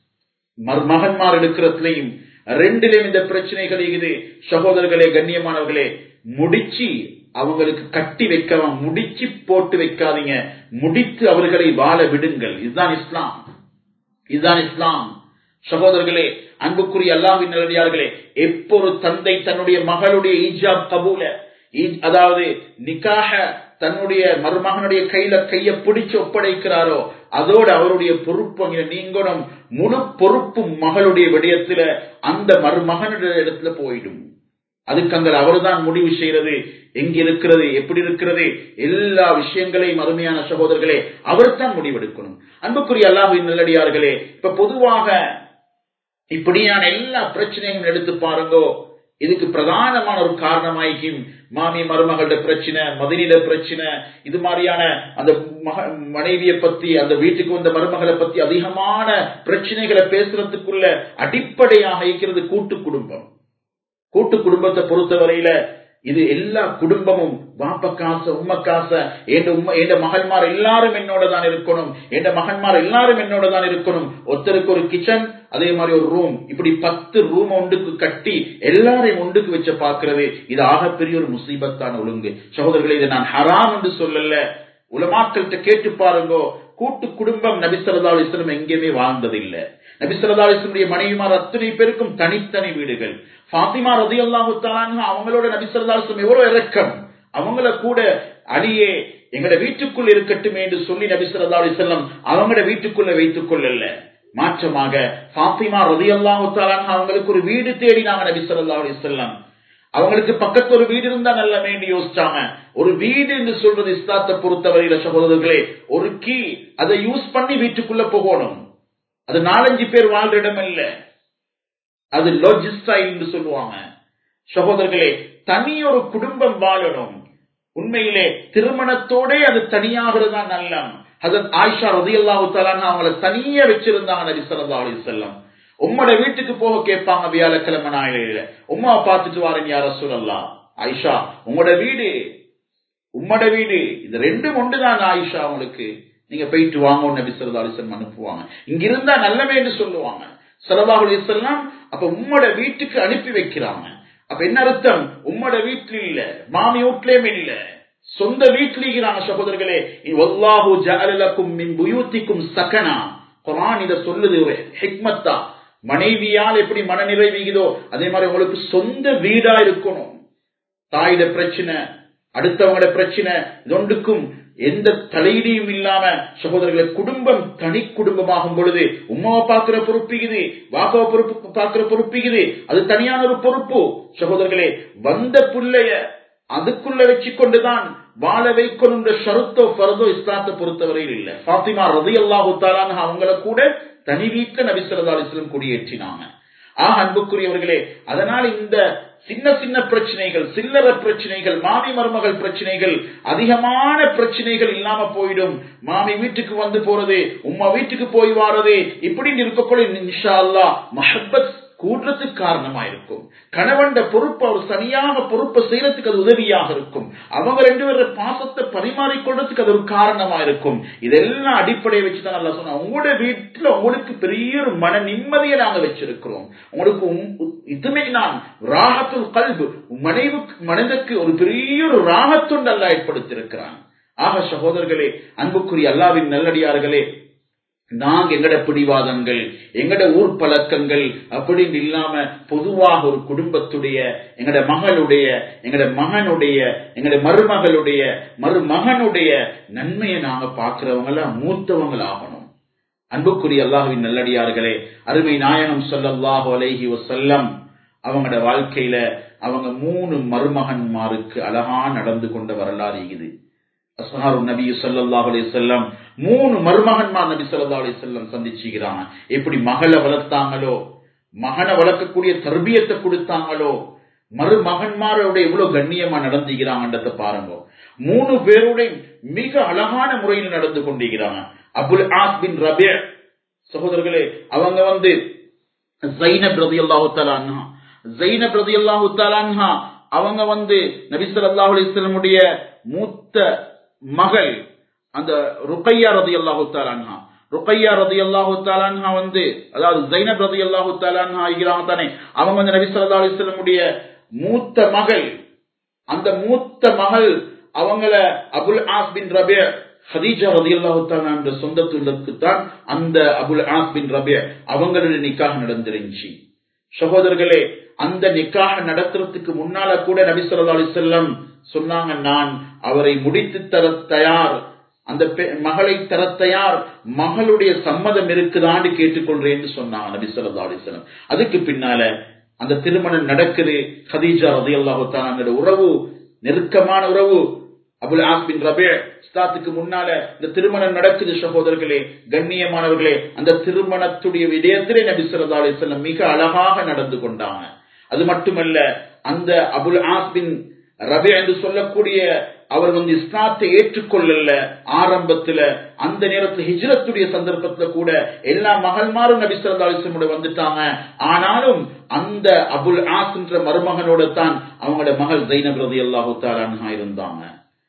மருமகன்மார் எடுக்கிறதுலையும் ரெண்டிலையும் இந்த பிரச்சனைகள் இருக்குது சகோதரர்களே கண்ணியமானவர்களே முடிச்சு அவங்களுக்கு கட்டி வைக்கலாம் முடிச்சு போட்டு வைக்காதீங்க முடித்து அவர்களை வாழ விடுங்கள் இதுதான் இஸ்லாம் இதுதான் இஸ்லாம் சகோதரர்களே அன்புக்குரிய அல்லாவின் நல்லடியார்களே எப்பொரு தந்தை தன்னுடைய மகளுடைய ஈஜாப் கபூல அதாவது நிக்காக தன்னுடைய மருமகனுடைய கையில கைய பிடிச்சு ஒப்படைக்கிறாரோ அதோடு அவருடைய பொறுப்பு நீங்களும் முழு பொறுப்பும் மகளுடைய விடயத்துல அந்த மருமகனுடைய இடத்துல போயிடும் அதுக்கு அங்க அவர்தான் முடிவு செய்யறது எங்க இருக்கிறது எப்படி இருக்கிறது எல்லா விஷயங்களையும் அருமையான சகோதரர்களே அவர் தான் முடிவெடுக்கணும் அன்புக்குரிய அல்லாஹின் நல்லடியார்களே இப்ப பொதுவாக இப்படியான எல்லா பிரச்சனையும் எடுத்து பாருங்கோ இதுக்கு பிரதானமான ஒரு காரணமாய்க்கும் மாமி மருமகளோட பிரச்சனை மதினிட பிரச்சனை இது மாதிரியான அந்த மனைவியை பத்தி அந்த வீட்டுக்கு வந்த மருமகளை பத்தி அதிகமான பிரச்சனைகளை பேசுறதுக்குள்ள அடிப்படையாக இருக்கிறது கூட்டு குடும்பம் கூட்டு குடும்பத்தை பொறுத்தவரையில இது எல்லா குடும்பமும் வாப்ப காசு உம்ம காச என் உம்ம என் மகன்மார் எல்லாரும் என்னோட தான் இருக்கணும் என் மகன்மார் எல்லாரும் என்னோட தான் இருக்கணும் ஒருத்தருக்கு ஒரு கிச்சன் அதே மாதிரி ஒரு ரூம் இப்படி பத்து ரூம் ஒன்றுக்கு கட்டி எல்லாரையும் ஒன்றுக்கு வச்சு பார்க்கிறது இது ஆகப்பெரிய ஒரு முசீபத்தான ஒழுங்கு சகோதரர்களே இதை நான் ஹராம் என்று சொல்லல உலமாக்கள்கிட்ட கேட்டு பாருங்கோ கூட்டு குடும்பம் நபிசல்லா அலிஸ்லம் எங்கேயுமே வாழ்ந்ததில்லை நபிசல்லா அலிஸ்லமுடைய மனைவிமார் அத்தனை பேருக்கும் தனித்தனி வீடுகள் ஃபாத்திமா ரதி அல்லாஹு அவங்களோட நபிசல்லா அலிஸ்லம் எவ்வளவு இறக்கம் அவங்கள கூட அடியே எங்கட வீட்டுக்குள் இருக்கட்டுமே என்று சொல்லி நபிசல்லா அலிஸ்லம் அவங்களோட வீட்டுக்குள்ள வைத்துக் கொள்ளல மாற்றமாக ஃபாத்திமா ரதி அல்லாஹு அவங்களுக்கு ஒரு வீடு தேடினாங்க நபிசல்லா அலிஸ்லாம் அவங்களுக்கு பக்கத்து ஒரு வீடு இருந்தா நல்ல வேண்டி யோசிச்சாங்க ஒரு வீடு என்று சொல்றது இஸ்லாத்தை பொறுத்தவரையில சகோதரர்களே ஒரு கீ அதை யூஸ் பண்ணி வீட்டுக்குள்ள போகணும் அது நாலஞ்சு பேர் வாழ்ற இடம் இல்ல அது லோஜிஸ்டைல் என்று சொல்லுவாங்க சகோதரர்களே தனி ஒரு குடும்பம் வாழணும் உண்மையிலே திருமணத்தோட அது தனியாகிறது தான் நல்லம் அதன் ஆயிஷா ரதி அல்லாஹு அவங்கள தனியா வச்சிருந்தாங்க நபி சொல்லா அலி செல்லம் உம்மோட வீட்டுக்கு போக கேட்பாங்க வியாழக்கிழமை நாளையில உமாவை பார்த்துட்டு வாரேன் யார சொல்லலாம் ஆயிஷா உங்களோட வீடு உம்மோட வீடு இது ரெண்டும் ஒன்றுதான் ஆயிஷா உங்களுக்கு நீங்க போயிட்டு வாங்க நபி சொல்லா அலிசல்லம் அனுப்புவாங்க இங்க இருந்தா நல்லவே என்று சொல்லுவாங்க சலவாஹ் அலிசல்லாம் அப்ப உம்மோட வீட்டுக்கு அனுப்பி வைக்கிறாங்க அப்ப என்ன அர்த்தம் உம்மோட வீட்டுல இல்ல மாமி வீட்லயும் இல்ல சொந்த வீட்டிலிருக்கிறாங்க சகோதரர்களே ஒல்லாஹு ஜஅலலக்கும் மின் புயூத்திக்கும் சகனா குரான் இத சொல்லுது ஹிக்மத்தா மனைவியால் எப்படி மனநிறைவுகிறதோ அதே மாதிரி உங்களுக்கு சொந்த வீடா இருக்கணும் தாயிட பிரச்சனை அடுத்தவங்களோட பிரச்சனை இதொண்டுக்கும் எந்த தலையீடையும் இல்லாம சகோதரர்களை குடும்பம் தனி குடும்பமாகும் பொழுது உமாவை பார்க்கிற பொறுப்பிக்குது வாப்பாவை பொறுப்பு பார்க்கிற பொறுப்பிக்குது அது தனியான ஒரு பொறுப்பு சகோதரர்களே வந்த பிள்ளைய அதுக்குள்ள வச்சு கொண்டுதான் வாழ வைக்கணும் ஷருத்தோ பரதோ இஸ்லாத்தை பொறுத்தவரையில் இல்ல பாத்திமா ரதி அல்லாஹு அவங்கள கூட தனி வீட்டுல நபிசல்லா அலிஸ்லம் குடியேற்றினாங்க ஆஹ் அன்புக்குரியவர்களே அதனால் இந்த சின்ன சின்ன பிரச்சனைகள் சில்லற பிரச்சனைகள் மாமி மருமகள் பிரச்சனைகள் அதிகமான பிரச்சனைகள் இல்லாம போயிடும் மாமி வீட்டுக்கு வந்து போறது உம்மா வீட்டுக்கு போய் வாரது இப்படின்னு இருக்கக்கூடிய இன்ஷா அல்லா மஹப்பத் கூடுறதுக்கு காரணமா இருக்கும் கணவன் பொறுப்பு அவர் சரியாக பொறுப்பை செய்யறதுக்கு அது உதவியாக இருக்கும் அவங்க ரெண்டு பேர பாசத்தை பரிமாறிக்கொள்றதுக்கு அது ஒரு காரணமா இருக்கும் இதெல்லாம் அடிப்படையை வச்சுதான் நல்லா சொன்னா உங்களோட வீட்டுல உங்களுக்கு பெரிய ஒரு மன நிம்மதியை நாங்க வச்சிருக்கிறோம் உங்களுக்கு இதுமே நான் ராகத்துல் கல்பு மனைவு மனிதனுக்கு ஒரு பெரிய ஒரு ராகத்துண்டு அல்ல ஏற்படுத்தியிருக்கிறான் ஆக சகோதரர்களே அன்புக்குரிய அல்லாவின் நல்லடியார்களே நாங்க எங்கட பிடிவாதங்கள் எங்கட ஊர் பழக்கங்கள் அப்படின்னு இல்லாம பொதுவாக ஒரு குடும்பத்துடைய எங்கட மகளுடைய எங்கட மகனுடைய எங்கட மருமகளுடைய மருமகனுடைய நன்மையை நாங்க பாக்குறவங்கள மூத்தவங்களாகணும் அன்புக்குரிய அல்லாஹுவின் நல்லடியார்களே அருமை நாயகம் சொல்லல்லாஹு அலைஹி வசல்லம் அவங்களோட வாழ்க்கையில அவங்க மூணு மருமகன்மாருக்கு அழகா நடந்து கொண்ட வரலாறு இது அஸ்ஹாரு நபி ஸல்லல்லாஹு அலைஹி வஸல்லம் மூணு மருமகன்மார் நபி ஸல்லல்லாஹு அலைஹி வஸல்லம் சந்திச்சுக்கிறாங்க எப்படி மகளை வளர்த்தாங்களோ மகனை வளர்க்கக்கூடிய தர்பியத்தை கொடுத்தாங்களோ மருமகன்மாரோட எவ்வளவு கண்ணியமா நடந்துக்கிறாங்கன்றத பாருங்க மூணு பேருடைய மிக அழகான முறையில் நடந்து கொண்டிருக்கிறாங்க அபுல் ஆஸ் பின் ரபே சகோதரர்களே அவங்க வந்து ஜைனப் ரதி அல்லாஹு தலான்ஹா ஜைனப் ரதி அல்லாஹு தலான்ஹா அவங்க வந்து நபி ஸல்லல்லாஹு அலைஹி வஸல்லமுடைய மூத்த மகள் அந்த ருக்கையா ரதி அல்லாஹு தாலான்ஹா ருக்கையா ரதி அல்லாஹு தாலான்ஹா வந்து அதாவது ஜைனப் ரதி அல்லாஹு தாலான்ஹா ஆகிறாங்க தானே அவங்க வந்து நபி ஸல்லல்லாஹு அலைஹி வஸல்லமுடைய மூத்த மகள் அந்த மூத்த மகள் அவங்கள Abul Aas bin Rabi Khadija ரதி அல்லாஹு என்ற சொந்தத்துக்கு தான் அந்த அபுல் ஆஸ் பின் ரபே அவங்களுடைய நிக்காக நடந்துருந்துச்சு சகோதரர்களே அந்த நிக்காக நடத்துறதுக்கு முன்னால கூட நபி சொல்லா அலிசல்லம் சொன்னாங்க நான் அவரை முடித்து தர தயார் அந்த மகளை தர தயார் மகளுடைய சம்மதம் இருக்குதான்னு கேட்டுக்கொள்றேன்னு சொன்னாங்க நபி சொல்லா அலிசல்லம் அதுக்கு பின்னால அந்த திருமணம் நடக்குது ஹதீஜா ரதி அல்லாஹு உறவு நெருக்கமான உறவு அபுல் ஆஸ்பின் ரபே ஸ்தாத்துக்கு முன்னால இந்த திருமணம் நடக்குது சகோதரர்களே கண்ணியமானவர்களே அந்த திருமணத்துடைய விடயத்திலே நபி சொல்லா அலிசல்லம் மிக அழகாக நடந்து கொண்டாங்க அது மட்டுமல்ல அந்த அபுல் ஆஸ்பின் ரபே என்று சொல்லக்கூடிய அவர் வந்து இஸ்லாத்தை ஏற்றுக்கொள்ளல ஆரம்பத்துல அந்த நேரத்துல ஹிஜ்ரத்துடைய சந்தர்ப்பத்துல கூட எல்லா மகள்மாரும் நபி ஸல்லல்லாஹு அலைஹி வஸல்லம் வந்துட்டாங்க ஆனாலும் அந்த அபுல் ஆஸ் என்ற மருமகனோட தான் அவங்களோட மகள் ஜைனப் ரலியல்லாஹு தஆலா அன்ஹா இருந்தாங்க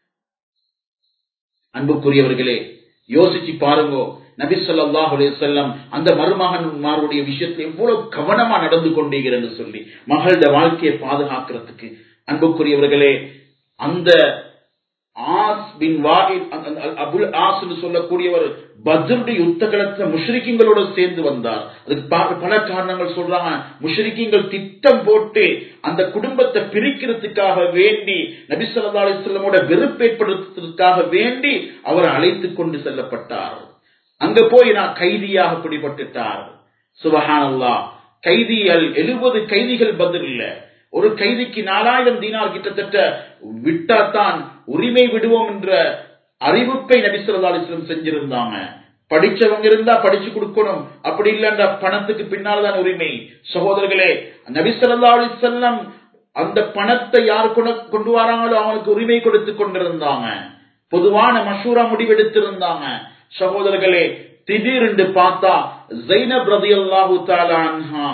அன்புக்குரியவர்களே யோசிச்சு பாருங்க நபி ஸல்லல்லாஹு அலைஹி வஸல்லம் அந்த மருமகன்மாருடைய விஷயத்துல எவ்வளவு கவனமா நடந்து கொண்டீங்கன்னு சொல்லி மகளோட வாழ்க்கையை பாதுகாக்கிறதுக்கு அன்புக்குரியவர்களே அந்த ஆஸ் பின் வாஹித் அந்த- அந்த அபுல் ஆஸ் என்று சொல்லக்கூடியவர் பத்ருடைய யுத்த களத்துல முஷ்ரிக்கிங்களோட சேர்ந்து வந்தார் அதுக்கு ப- பல காரணங்கள் சொல்றாங்க முஷ்ரிக்கிங்கள் திட்டம் போட்டு அந்த குடும்பத்தை பிரிக்கிறதுக்காக வேண்டி நபி ஸல்லல்லாஹு அலைஹி வஸல்லமோட வெறுப்பு ஏற்படுத்துவதற்காக வேண்டி அவர் அழைத்துக் கொண்டு செல்லப்பட்டார் அங்க போய் நான் கைதியாக பிடிபட்டுட்டார் சுபஹானல்லாஹ் கைதிகள் எழுபது கைதிகள் பதில் இல்ல ஒரு கைதிக்கு நாலாயிரம் தீனார் கிட்டத்தட்ட விட்டாத்தான் உரிமை விடுவோம் என்ற அறிவிப்பை நபி ஸல்லல்லாஹு அலைஹி வஸல்லம் செஞ்சிருந்தாங்க படிச்சவங்க இருந்தா படிச்சு கொடுக்கணும் அப்படி இல்லைன்ற பணத்துக்கு பின்னால்தான் உரிமை சகோதரர்களே நபி ஸல்லல்லாஹு அலைஹி வஸல்லம் அந்த பணத்தை யார் கொண்டு- கொண்டு வராங்களோ அவங்களுக்கு உரிமை கொடுத்து கொண்டிருந்தாங்க பொதுவான மஷூரா முடிவெடுத்திருந்தாங்க சகோதரர்களே திடீரென்று பார்த்தா ஜைனப் ரதியல்லாஹு தஆலா அன்ஹா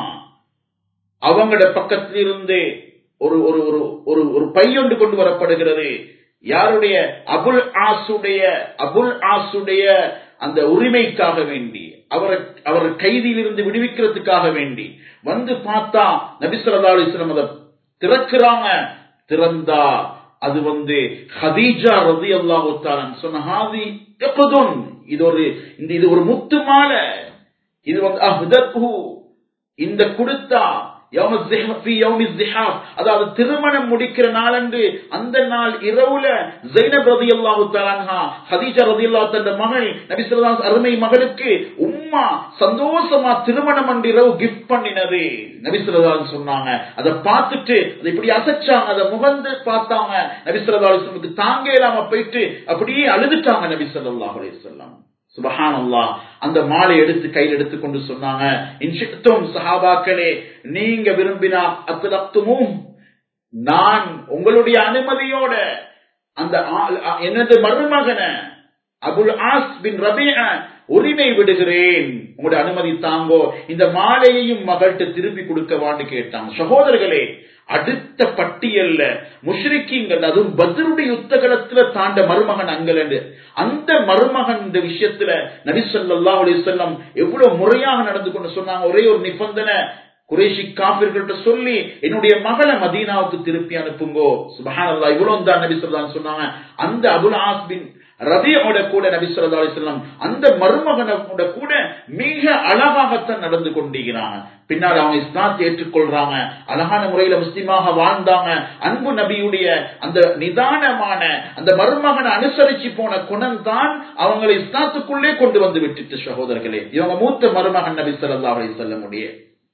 அவங்களோட பக்கத்தில் இருந்து ஒரு ஒரு ஒரு ஒரு ஒரு பையொன்று கொண்டு வரப்படுகிறது யாருடைய அபுல் ஆசுடைய அபுல் ஆசுடைய அந்த உரிமைக்காக வேண்டி அவரை அவர் கைதியிலிருந்து விடுவிக்கிறதுக்காக வேண்டி வந்து பார்த்தா நபி ஸல்லல்லாஹு அலைஹி வஸல்லம் அதை திறக்கிறாங்க திறந்தா அது வந்து ஹதீஜா ரலியல்லாஹு தஆலா சொன்ன ஹாதி இக்துன் இது ஒரு இந்த இது ஒரு முத்து மாலை இது வந்து அஹ்தத்ஹு இந்த கொடுத்தா யௌம ஸிஹ்- ஃபீ யௌமி ஸிஹாஃப். அதாவது திருமணம் முடிக்கிற நாளன்று அந்த நாள் இரவுல ஜைனப் ரலியல்லாஹு தஆலா அன்ஹா ஹதீஜா ரலியல்லாஹு தஆலா மகள் நபி ஸல்லல்லாஹு அலைஹி அருமை மகளுக்கு உம்மா சந்தோஷமா திருமணம் அன்று இரவு கிஃப்ட் பண்ணினது நபி ஸல்லல்லாஹு அலைஹி சொன்னாங்க அதை பார்த்துட்டு அதை இப்படி அசைச்சாங்க அதை முகந்து பார்த்தாங்க நபி ஸல்லல்லாஹு அலைஹி வஸல்லம் தாங்க இல்லாம போயிட்டு அப்படியே அழுதுட்டாங்க நபி ஸல்லல்லாஹு அலைஹி வஸல்லம் சுபஹானல்லாஹ் அந்த மாலை எடுத்து கையில் எடுத்துக்கொண்டு சொன்னாங்க இன்ஷித்தும் சஹாபாக்களே நீங்க விரும்பினா அத்தலத்துமும் நான் உங்களுடைய அனுமதியோட அந்த ஆ- ஆ- எனது மருமகனை அபுல் ஆஸ் பின் ரபியா உரிமை விடுகிறேன் உங்களுடைய அனுமதி தாங்கோ இந்த மாலையையும் மகள்கிட்ட திருப்பி கொடுக்கவான்னு கேட்டாங்க சகோதரர்களே அடுத்த பட்டியல்ல முஷ்ரிக்கீங்கள் அதுவும் பத்ருடைய யுத்த களத்துல தாண்ட மருமகன் அங்கலண்டு அந்த மருமகன் இந்த விஷயத்துல நபி ஸல்லல்லாஹு அலைஹி வஸல்லம் எவ்வளவு முறையாக நடந்து கொண்டு சொன்னாங்க ஒரே ஒரு நிபந்தனை குறைஷி காபிர்கள்ட்ட சொல்லி என்னுடைய மகளை மதீனாவுக்கு திருப்பி அனுப்புங்கோ சுபஹானல்லாஹ் இவ்வளவு தான் நபி ஸல்லல்லாஹு அலைஹி சொன்னாங்க அந்த அபுல் ஆஸ் பின் ரபியோட கூட நபி ஸல்லல்லாஹு அலைஹி வஸல்லம் அந்த மருமகனோட கூட மிக அழகாகத்தான் நடந்து கொண்டிருக்கிறாங்க பின்னால் அவங்க இஸ்லாத்தை ஏற்றுக்கொள்றாங்க அழகான முறையில முஸ்லிமாக வாழ்ந்தாங்க அன்பு நபியுடைய அந்த நிதானமான அந்த மருமகனை அனுசரிச்சு போன குணம் தான் அவங்களை இஸ்லாத்துக்குள்ளே கொண்டு வந்து விட்டுட்டு சகோதரர்களே இவங்க மூத்த மருமகன் நபி ஸல்லல்லாஹு அலைஹி வஸல்லமுடைய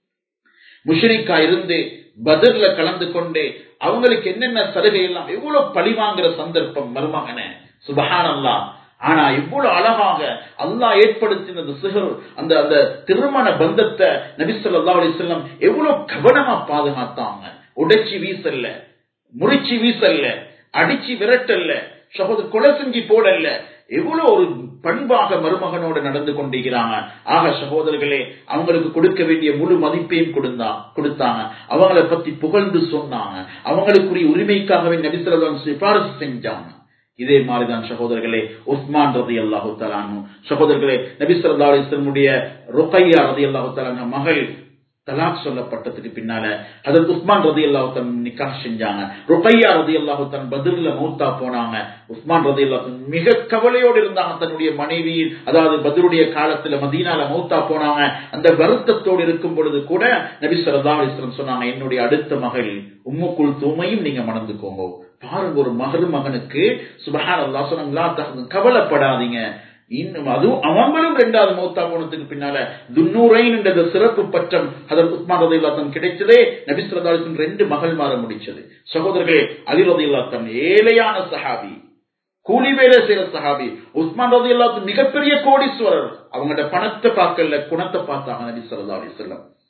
முஷரிக்கா இருந்து பதர்ல கலந்து கொண்டு அவங்களுக்கு என்னென்ன சலுகை எல்லாம் எவ்வளவு பழி வாங்குற சந்தர்ப்பம் மருமகன சுபஹானல்லா ஆனா இவ்வளவு அழகாக அல்லாஹ் ஏற்படுத்தின அந்த சிகர் அந்த அந்த திருமண பந்தத்தை நபி ஸல்லல்லாஹு அலைஹி வஸல்லம் எவ்வளவு கவனமா பாதுகாத்தாங்க உடைச்சி வீசல்ல முறிச்சு வீசல்ல அடிச்சு விரட்டல்ல சகோதர கொலை செஞ்சு போடல்ல எவ்வளவு ஒரு பண்பாக மருமகனோட நடந்து கொண்டிருக்கிறாங்க ஆக சகோதரர்களே அவங்களுக்கு கொடுக்க வேண்டிய முழு மதிப்பையும் கொடுத்தா கொடுத்தாங்க அவங்கள பத்தி புகழ்ந்து சொன்னாங்க அவங்களுக்குரிய உரிமைக்காகவே நபிசரதான் சிபாரிசு செஞ்சாங்க இதே மாதிரிதான் சகோதரர்களே உஸ்மான் ரதி அல்லாஹு தலானு சகோதரர்களே நபி ஸல்லல்லாஹு அலைஹி வஸல்லமுடைய ருக்கையா ரதி அல்லாஹு தலான மகள் தலாக் சொல்லப்பட்டதுக்கு பின்னால அதற்கு உஸ்மான் ரதி அல்லாஹு தன் நிக்காஹ் செஞ்சாங்க ருக்கையா ரதி அல்லாஹு தன் பதில்ல மௌத்தா போனாங்க உஸ்மான் ரதி அல்லாஹு மிக கவலையோடு இருந்தாங்க தன்னுடைய மனைவி அதாவது பதிலுடைய காலத்துல மதீனால மௌத்தா போனாங்க அந்த வருத்தத்தோடு இருக்கும் பொழுது கூட நபி ஸல்லல்லாஹு அலைஹி வஸல்லம் சொன்னாங்க என்னுடைய அடுத்த மகள் உம்முக்குள் தூமையும் நீங்க மணந்துக்கோங்க பாருங்க ஒரு மகள் மகனுக்கு சுபஹான் அல்லா சொன்னாங்க கவலைப்படாதீங்க இன்னும் அதுவும் அவங்களும் ரெண்டாவது மௌத்தா போனதுக்கு பின்னால துன்னூரைன் என்ற சிறப்பு பட்டம் அதற்கு உஸ்மான் ரதி தன் கிடைச்சதே நபி சொல்லி ரெண்டு மகள் மாற முடிச்சது சகோதரர்களே அலி ரதி தன் ஏழையான சஹாபி கூலி வேலை செய்யற சஹாபி உஸ்மான் ரதி மிகப்பெரிய கோடீஸ்வரர் அவங்களோட பணத்தை பார்க்கல குணத்தை பார்த்தாங்க நபி சொல்லா அலி சொல்லம்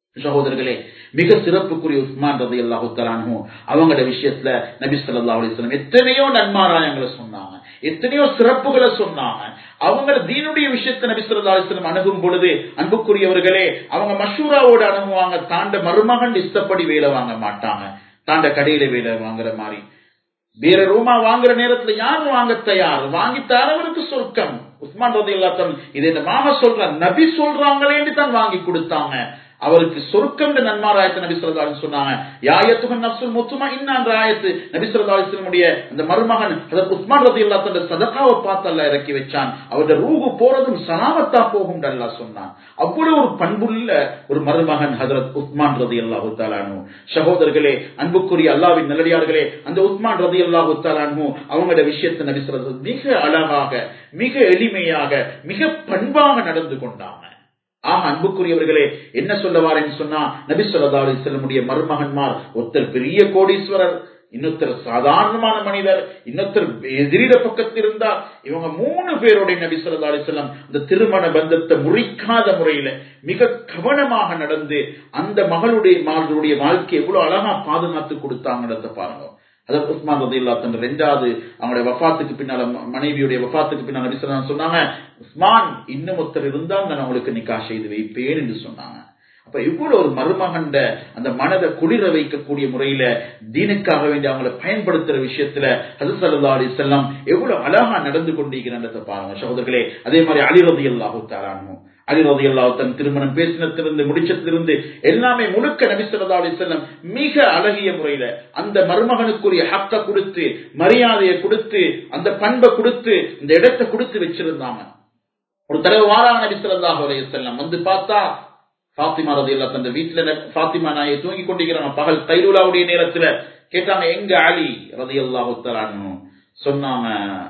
சகோதரர்களே மிக சிறப்புக்குரிய உஸ்மான் ரதி அல்லாஹு தலானு அவங்களோட விஷயத்துல நபி சொல்லா அலிஸ்லாம் எத்தனையோ நன்மாராயங்களை சொன்னாங்க எத்தனையோ சிறப்புகளை சொன்னாங்க அவங்க தீனுடைய விஷயத்தை நபி சொல்லா அலிஸ்லாம் அணுகும் பொழுது அன்புக்குரியவர்களே அவங்க மஷூராவோட அணுகுவாங்க தாண்ட மருமகன் இஷ்டப்படி வேலை வாங்க மாட்டாங்க தாண்ட கடையில வேலை வாங்குற மாதிரி வேற ரூமா வாங்குற நேரத்துல யார் வாங்க தயார் வாங்கி தரவருக்கு சொர்க்கம் உஸ்மான் ரதி அல்லாத்தன் இதை இந்த மாம சொல்ற நபி சொல்றாங்களேன்னு தான் வாங்கி கொடுத்தாங்க அவருக்கு சொர்க்கம் நன்மாராயத்தை நபி சொல்லா சொன்னாங்க யாயத்துகன் நப்சுல் முத்துமா இன்னான் ராயத்து நபி சொல்லா அலிஸ்லமுடைய அந்த மருமகன் அதற்கு உஸ்மான் ரதி அல்லாத்தோட சதக்காவை பார்த்து அல்ல இறக்கி வச்சான் அவருடைய ரூகு போறதும் சலாமத்தா போகும் அல்லா சொன்னான் அவ்வளவு ஒரு பண்புள்ள ஒரு மருமகன் ஹசரத் உஸ்மான் ரதி அல்லாஹு தாலானு சகோதரர்களே அன்புக்குரிய அல்லாவின் நல்லடியார்களே அந்த உஸ்மான் ரதி அல்லாஹு தாலானு அவங்களோட விஷயத்தை நபி சொல்றது மிக அழகாக மிக எளிமையாக மிக பண்பாக நடந்து கொண்டாங்க ஆக அன்புக்குரியவர்களே என்ன சொல்ல வாரேன்னு சொன்னா நபி சொல்லா அலிஸ்லமுடைய மருமகன்மார் ஒருத்தர் பெரிய கோடீஸ்வரர் இன்னொருத்தர் சாதாரணமான மனிதர் இன்னொருத்தர் எதிரிட பக்கத்தில் இருந்தா இவங்க மூணு பேருடைய நபி சொல்லா அலிஸ்லாம் அந்த திருமண பந்தத்தை முறிக்காத முறையில மிக கவனமாக நடந்து அந்த மகளுடைய மகளுடைய வாழ்க்கை எவ்வளவு அழகா பாதுகாத்து கொடுத்தாங்கன்றத பாருங்க அதாவது உஸ்மான் ரதி இல்லா தன் ரெண்டாவது அவங்களுடைய வஃபாத்துக்கு பின்னால மனைவியுடைய வஃபாத்துக்கு பின்னால் நபிசல்லாம் சொன்னாங்க உஸ்மான் இன்னும் ஒருத்தர் இருந்தால் நான் உங்களுக்கு நிக்கா செய்து வைப்பேன் என்று சொன்னாங்க அப்ப இவ்வளவு ஒரு மருமகண்ட அந்த மனதை குளிர வைக்கக்கூடிய முறையில தீனுக்காக வேண்டி அவங்களை பயன்படுத்துற விஷயத்துல ஹசல்லா அலி செல்லம் எவ்வளவு அழகா நடந்து கொண்டிருக்கிறன்றதை பாருங்க சகோதரர்களே அதே மாதிரி அலிரதி அல்லாஹு தாரானும் அலிரதி அல்லாஹ் தன் திருமணம் பேசினத்திலிருந்து முடிச்சத்திலிருந்து எல்லாமே முழுக்க நபி சொல்லா அலி செல்லம் மிக அழகிய முறையில அந்த மருமகனுக்குரிய ஹக்க கொடுத்து மரியாதையை கொடுத்து அந்த பண்பை கொடுத்து இந்த இடத்தை கொடுத்து வச்சிருந்தாங்க ஒரு தடவை வாராங்க நபி சொல்லாஹு அலைய செல்லம் வந்து பார்த்தா பாத்திமா ரதி அல்லா தந்த வீட்டுல பாத்திமா நாயை தூங்கி கொண்டிருக்கிறாங்க பகல் தைருலாவுடைய நேரத்துல கேட்டாங்க எங்க அலி ரதி அல்லாஹு தலான்னு சொன்னாங்க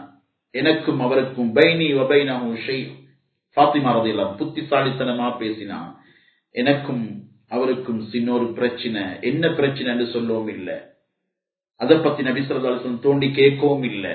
எனக்கும் அவருக்கும் பைனி வபைனஹு ஷெய் பாத்திமா ரதி அல்லா புத்திசாலித்தனமா பேசினா எனக்கும் அவருக்கும் சின்னொரு பிரச்சனை என்ன பிரச்சனைன்னு சொல்லவும் இல்லை அதை பத்தி நபி சொல்லி தோண்டி கேட்கவும் இல்லை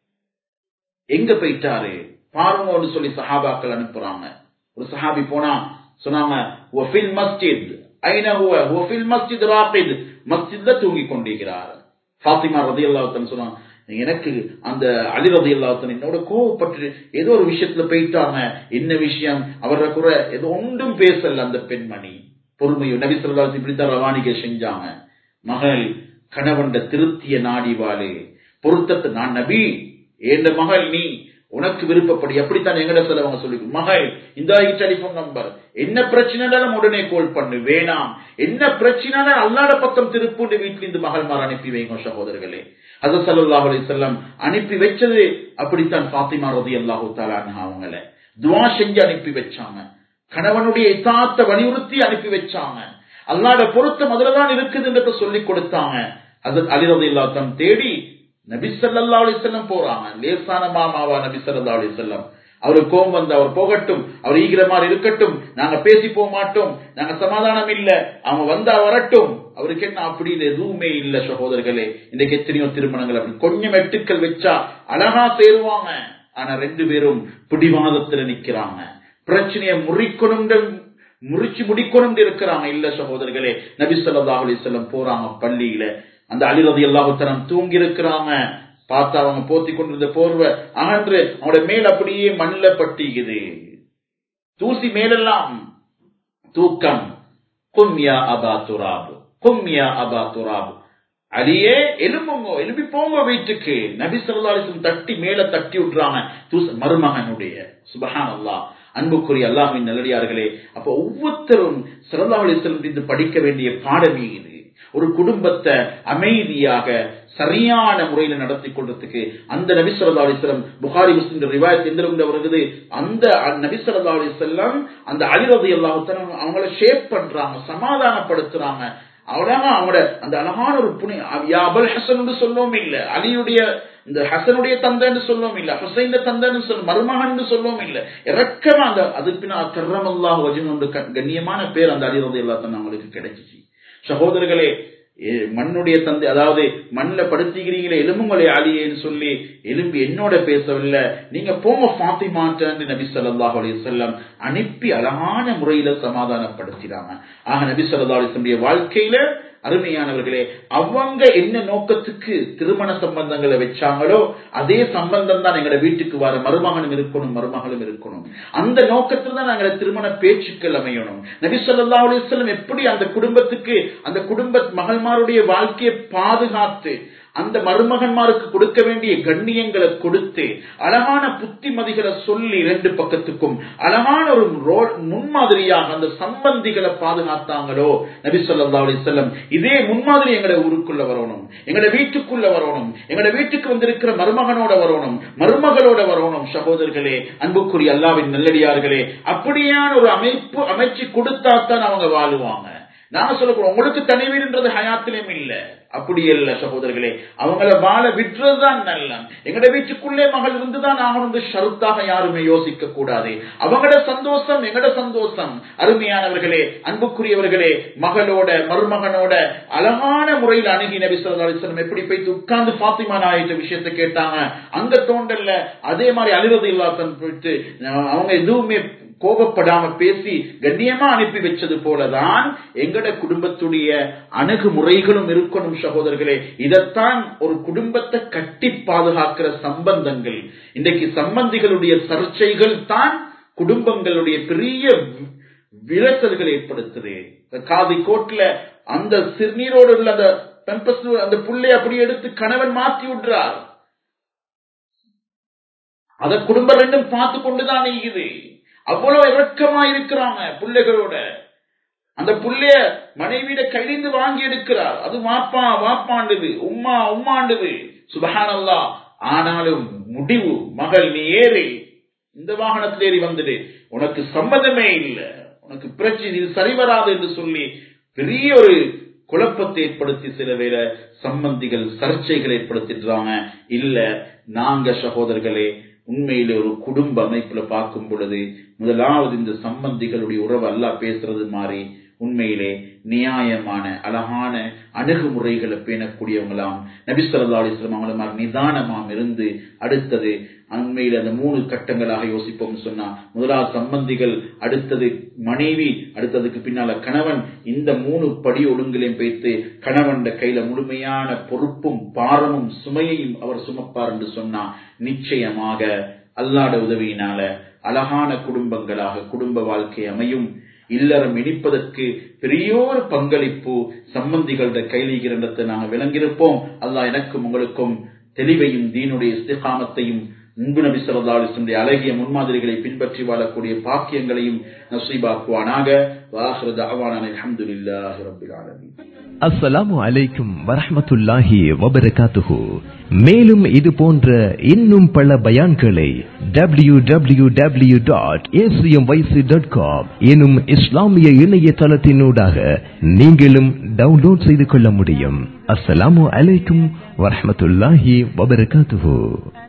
எங்க போயிட்டாரு பாருங்கன்னு சொல்லி சஹாபாக்கள் அனுப்புறாங்க ஒரு சஹாபி போனா சொன்னாங்க ஒஃபில் மஸ்ஜித் ஐன ஹுவ ஒஃபில் மஸ்ஜித் ராபித் மஸ்ஜித்ல தூங்கி கொண்டிருக்கிறார் ஃபாத்திமா ரதி அல்லாத்தன் சொன்னாங்க எனக்கு அந்த அலி ரதி அல்லாத்தன் என்னோட கோவப்பட்டு ஏதோ ஒரு விஷயத்துல போயிட்டாங்க என்ன விஷயம் அவர குறை ஏதோ ஒன்றும் பேசல அந்த பெண்மணி பொறுமையும் நபி சொல்லா இப்படித்தான் ரவானிகை செஞ்சாங்க மகள் கணவண்ட திருத்திய நாடிவாளே பொருத்தத்தை நான் நபி ஏண்ட மகள் நீ உனக்கு விருப்பப்படி எப்படித்தான் எங்கட செலவங்க சொல்லி மகள் இந்த டெலிபோன் நம்பர் என்ன பிரச்சனைனாலும் உடனே கோல் பண்ணு வேணாம் என்ன பிரச்சனை அல்லாட பக்கம் திருப்புண்டு வீட்டில் இருந்து மகள்மார் அனுப்பி வைங்க சகோதரர்களே அது சல்லாஹ் அலி செல்லம் அனுப்பி வச்சது அப்படித்தான் பாத்திமா ரதி அல்லாஹு தாலான் அவங்கள துவா செஞ்சு அனுப்பி வச்சாங்க கணவனுடைய இத்தாத்த வலியுறுத்தி அனுப்பி வச்சாங்க அல்லாட பொருத்தம் அதுலதான் இருக்குதுன்றத சொல்லி கொடுத்தாங்க அது அலிரதி இல்லாத்தம் தேடி நபி சல்லா அலிசல்லம் போறாங்க லேசான மாமாவா நபி சல்லா அலிசல்லம் அவரு கோபம் வந்து அவர் போகட்டும் அவர் ஈகிற மாதிரி இருக்கட்டும் நாங்க பேசி போக மாட்டோம் நாங்க சமாதானம் இல்ல அவங்க வந்தா வரட்டும் அவருக்கு என்ன அப்படின்னு எதுவுமே இல்ல சகோதரர்களே இன்றைக்கு எத்தனையோ திருமணங்கள் அப்படி கொஞ்சம் எட்டுக்கள் வச்சா அழகா சேருவாங்க ஆனா ரெண்டு பேரும் பிடிவாதத்துல நிக்கிறாங்க பிரச்சனையை முறிக்கணும் முறிச்சு முடிக்கணும் இருக்கிறாங்க இல்ல சகோதரர்களே நபி சொல்லா அலிசல்லம் போறாங்க பள்ளியில அந்த அலிரதி எல்லாத்தனம் தூங்கி இருக்கிறாங்க பார்த்தா அவங்க போத்தி கொண்டிருந்த போர்வை அகன்று அவங்களோட மேல் அப்படியே மண்ணில் பட்டிக்குது தூசி மேலெல்லாம் தூக்கம் கும்யா அபா துராபு கும்யா அபா துராபு அலியே எலும்புங்க எலும்பி போங்க வீட்டுக்கு நபி சொல்லாலிசம் தட்டி மேல தட்டி விட்டுறாங்க தூச மருமகனுடைய சுபஹான் அல்லா அன்புக்குரிய அல்லாஹின் நல்லடியார்களே அப்ப ஒவ்வொருத்தரும் சல்லா அலிஸ்லம் இருந்து படிக்க வேண்டிய பாடமே இது ஒரு குடும்பத்தை அமைதியாக சரியான முறையில நடத்தி கொள்றதுக்கு அந்த நபிசல்லா அலிஸ்லம் புகாரி முஸ்லிம் ரிவாயத் எந்த வருகிறது அந்த நபிசல்லா அலிஸ்லாம் அந்த அலிரதி அல்லாஹத்தனம் அவங்கள ஷேப் பண்றாங்க சமாதானப்படுத்துறாங்க அவ்வளவு அவங்களோட அந்த அழகான ஒரு புனி அபல் ஹசன் சொல்லவும் இல்லை அலியுடைய இந்த ஹசனுடைய தந்தைன்னு சொல்லவும் இல்லை ஹுசைன் தந்தைன்னு சொல்ல மருமகன் சொல்லவும் இல்லை இறக்கமா அந்த அதுக்கு பின்னா கர்ரம் அல்லாஹ் வஜன் கண்ணியமான பேர் அந்த அலிரதி எல்லாத்தன் அவங்களுக்கு கிடைச்சிச்சு சகோதரர்களே எ- மண்ணுடைய தந்தை அதாவது மண்ணில் படுத்திக்கிறீங்களே எலும்புங்களை ஆளியேன்னு சொல்லி எலும்பி என்னோட பேசவில்லை நீங்க போங்க ஃபாத்திமாட்டன்னு நபி ஸல்லல்லாஹு அலைஹி வஸல்லம் அனுப்பி அழகான முறையில சமாதானப்படுத்தினாங்க ஆக நபி ஸல்லல்லாஹு அலைஹி வஸல்லம் வாழ்க்கையில அருமையானவர்களே அவங்க என்ன நோக்கத்துக்கு திருமண சம்பந்தங்களை வச்சாங்களோ அதே சம்பந்தம் தான் எங்களோட வீட்டுக்கு வர மருமகனும் இருக்கணும் மருமகளும் இருக்கணும் அந்த நோக்கத்துல தான் எங்களோட திருமண பேச்சுக்கள் அமையணும் நபி ஸல்லல்லாஹு அலைஹி வஸல்லம் எப்படி அந்த குடும்பத்துக்கு அந்த குடும்ப மகள்மாருடைய வாழ்க்கையை பாதுகாத்து அந்த மருமகன்மாருக்கு கொடுக்க வேண்டிய கண்ணியங்களை கொடுத்து அழகான புத்திமதிகளை சொல்லி ரெண்டு பக்கத்துக்கும் அழகான ஒரு ரோ- முன்மாதிரியாக அந்த சம்பந்திகளை பாதுகாத்தாங்களோ நபி ஸல்லல்லாஹு அலைஹி வஸல்லம் இதே முன்மாதிரி எங்கட ஊருக்குள்ள வரணும் எங்கட வீட்டுக்குள்ள வரணும் எங்கட வீட்டுக்கு வந்திருக்கிற மருமகனோட வரணும் மருமகளோட வரணும் சகோதரர்களே அன்புக்குரிய அல்லாவின் நல்லடியார்களே அப்படியான ஒரு அமைப்பு அமைச்சு கொடுத்தா தான் அவங்க வாழுவாங்க நாங்க சொல்லக்கூட உங்களுக்கு தனி வீடுன்றது ஹயாத்திலும் இல்ல அப்படி இல்ல சகோதரர்களே அவங்கள வாழ விட்டுறதுதான் நல்ல எங்கட வீட்டுக்குள்ளே மகள் இருந்துதான் ஆகணும் ஷருத்தாக யாருமே யோசிக்க கூடாது அவங்களோட சந்தோஷம் எங்கட சந்தோஷம் அருமையானவர்களே அன்புக்குரியவர்களே மகளோட மருமகனோட அழகான முறையில் அணுகி நபி ஸல்லல்லாஹு அலைஹி வஸல்லம் எப்படி போய் உட்கார்ந்து ஃபாத்திமா நாயிட்ட விஷயத்தை கேட்டாங்க அங்க தோண்டல்ல அதே மாதிரி அழுவது இல்லாதன் போயிட்டு அவங்க எதுவுமே கோபப்படாம பேசி கண்ணியமா அனுப்பி வச்சது போலதான் எங்கட குடும்பத்துடைய அணுகுமுறைகளும் இருக்கணும் சகோதரர்களே இதைத்தான் ஒரு குடும்பத்தை கட்டி பாதுகாக்கிற சம்பந்தங்கள் இன்றைக்கு சம்பந்திகளுடைய சர்ச்சைகள் தான் குடும்பங்களுடைய பெரிய விரசல்கள் ஏற்படுத்துது காதி கோட்ல அந்த சிறுநீரோடு உள்ள அந்த பெம்பஸ் அந்த புள்ளை அப்படி எடுத்து கணவன் மாத்தி விடுறார் அத குடும்பம் ரெண்டும் பார்த்து கொண்டுதான் இருக்குது அவ்வளவு இறக்கமா இருக்கிறாங்க பிள்ளைகளோட அந்த புள்ளைய மனைவியிட கையிலிருந்து வாங்கி எடுக்கிறார் அது வாப்பா வாப்பாண்டுது உம்மா உம்மாண்டுது சுபஹானல்லா ஆனாலும் முடிவு மகள் நீ ஏறி இந்த வாகனத்தில் ஏறி வந்துடு உனக்கு சம்மதமே இல்லை உனக்கு பிரச்சனை இது சரி வராது என்று சொல்லி பெரிய ஒரு குழப்பத்தை ஏற்படுத்தி சில வேளை சம்பந்திகள் சர்ச்சைகள் ஏற்படுத்திடுறாங்க இல்ல நாங்க சகோதரர்களே உண்மையிலே ஒரு குடும்ப அமைப்புல பார்க்கும் பொழுது முதலாவது இந்த சம்பந்திகளுடைய உறவு அல்லாஹ் பேசுறது மாதிரி உண்மையிலே நியாயமான அழகான அணுகுமுறைகளை பேணக்கூடியவங்களாம் நபி ஸல்லல்லாஹு அலைஹி வஸல்லம் அவங்கள மாதிரி நிதானமாம் இருந்து அடுத்தது உண்மையில அந்த மூணு கட்டங்களாக யோசிப்போம் சொன்னா முதலாவது சம்பந்திகள் அடுத்தது மனைவி அடுத்ததுக்கு பின்னால கணவன் இந்த மூணு படி ஒழுங்கிலையும் வைத்து கணவன் கையில முழுமையான பொறுப்பும் பாரமும் சுமையையும் அவர் சுமப்பார் என்று சொன்னா நிச்சயமாக அல்லாட உதவியினால அழகான குடும்பங்களாக குடும்ப வாழ்க்கை அமையும் இல்லறம் இனிப்பதற்கு பெரியோர் பங்களிப்பு சம்பந்திகளுடைய கைலிகிறன்றத்தை நாங்கள் விளங்கியிருப்போம் அல்லாஹ் எனக்கும் உங்களுக்கும் தெளிவையும் தீனுடைய இஸ்திகாமத்தையும் அன்பு நபி ஸல்லல்லாஹு அலைஹி வஸல்லம் அழகிய முன்மாதிரிகளை பின்பற்றி வாழக்கூடிய பாக்கியங்களையும் நசீபாக்குவானாக வாஹிரு தஅவானா அல்ஹம்துலில்லாஹி ரப்பில் ஆலமீன் அஸ்ஸலாமு அலைக்கும் வரஹ்மத்துல்லாஹி வபரகாத்துஹு மேலும் இது போன்ற இன்னும் பல பயான்களை W W W dot dot com எனும் இஸ்லாமிய இணையதளத்தினூடாக நீங்களும் டவுன்லோட் செய்து கொள்ள முடியும் அஸ்ஸலாமு அலைக்கும் வரஹ்மத்துல்லாஹி வபரகாத்துஹு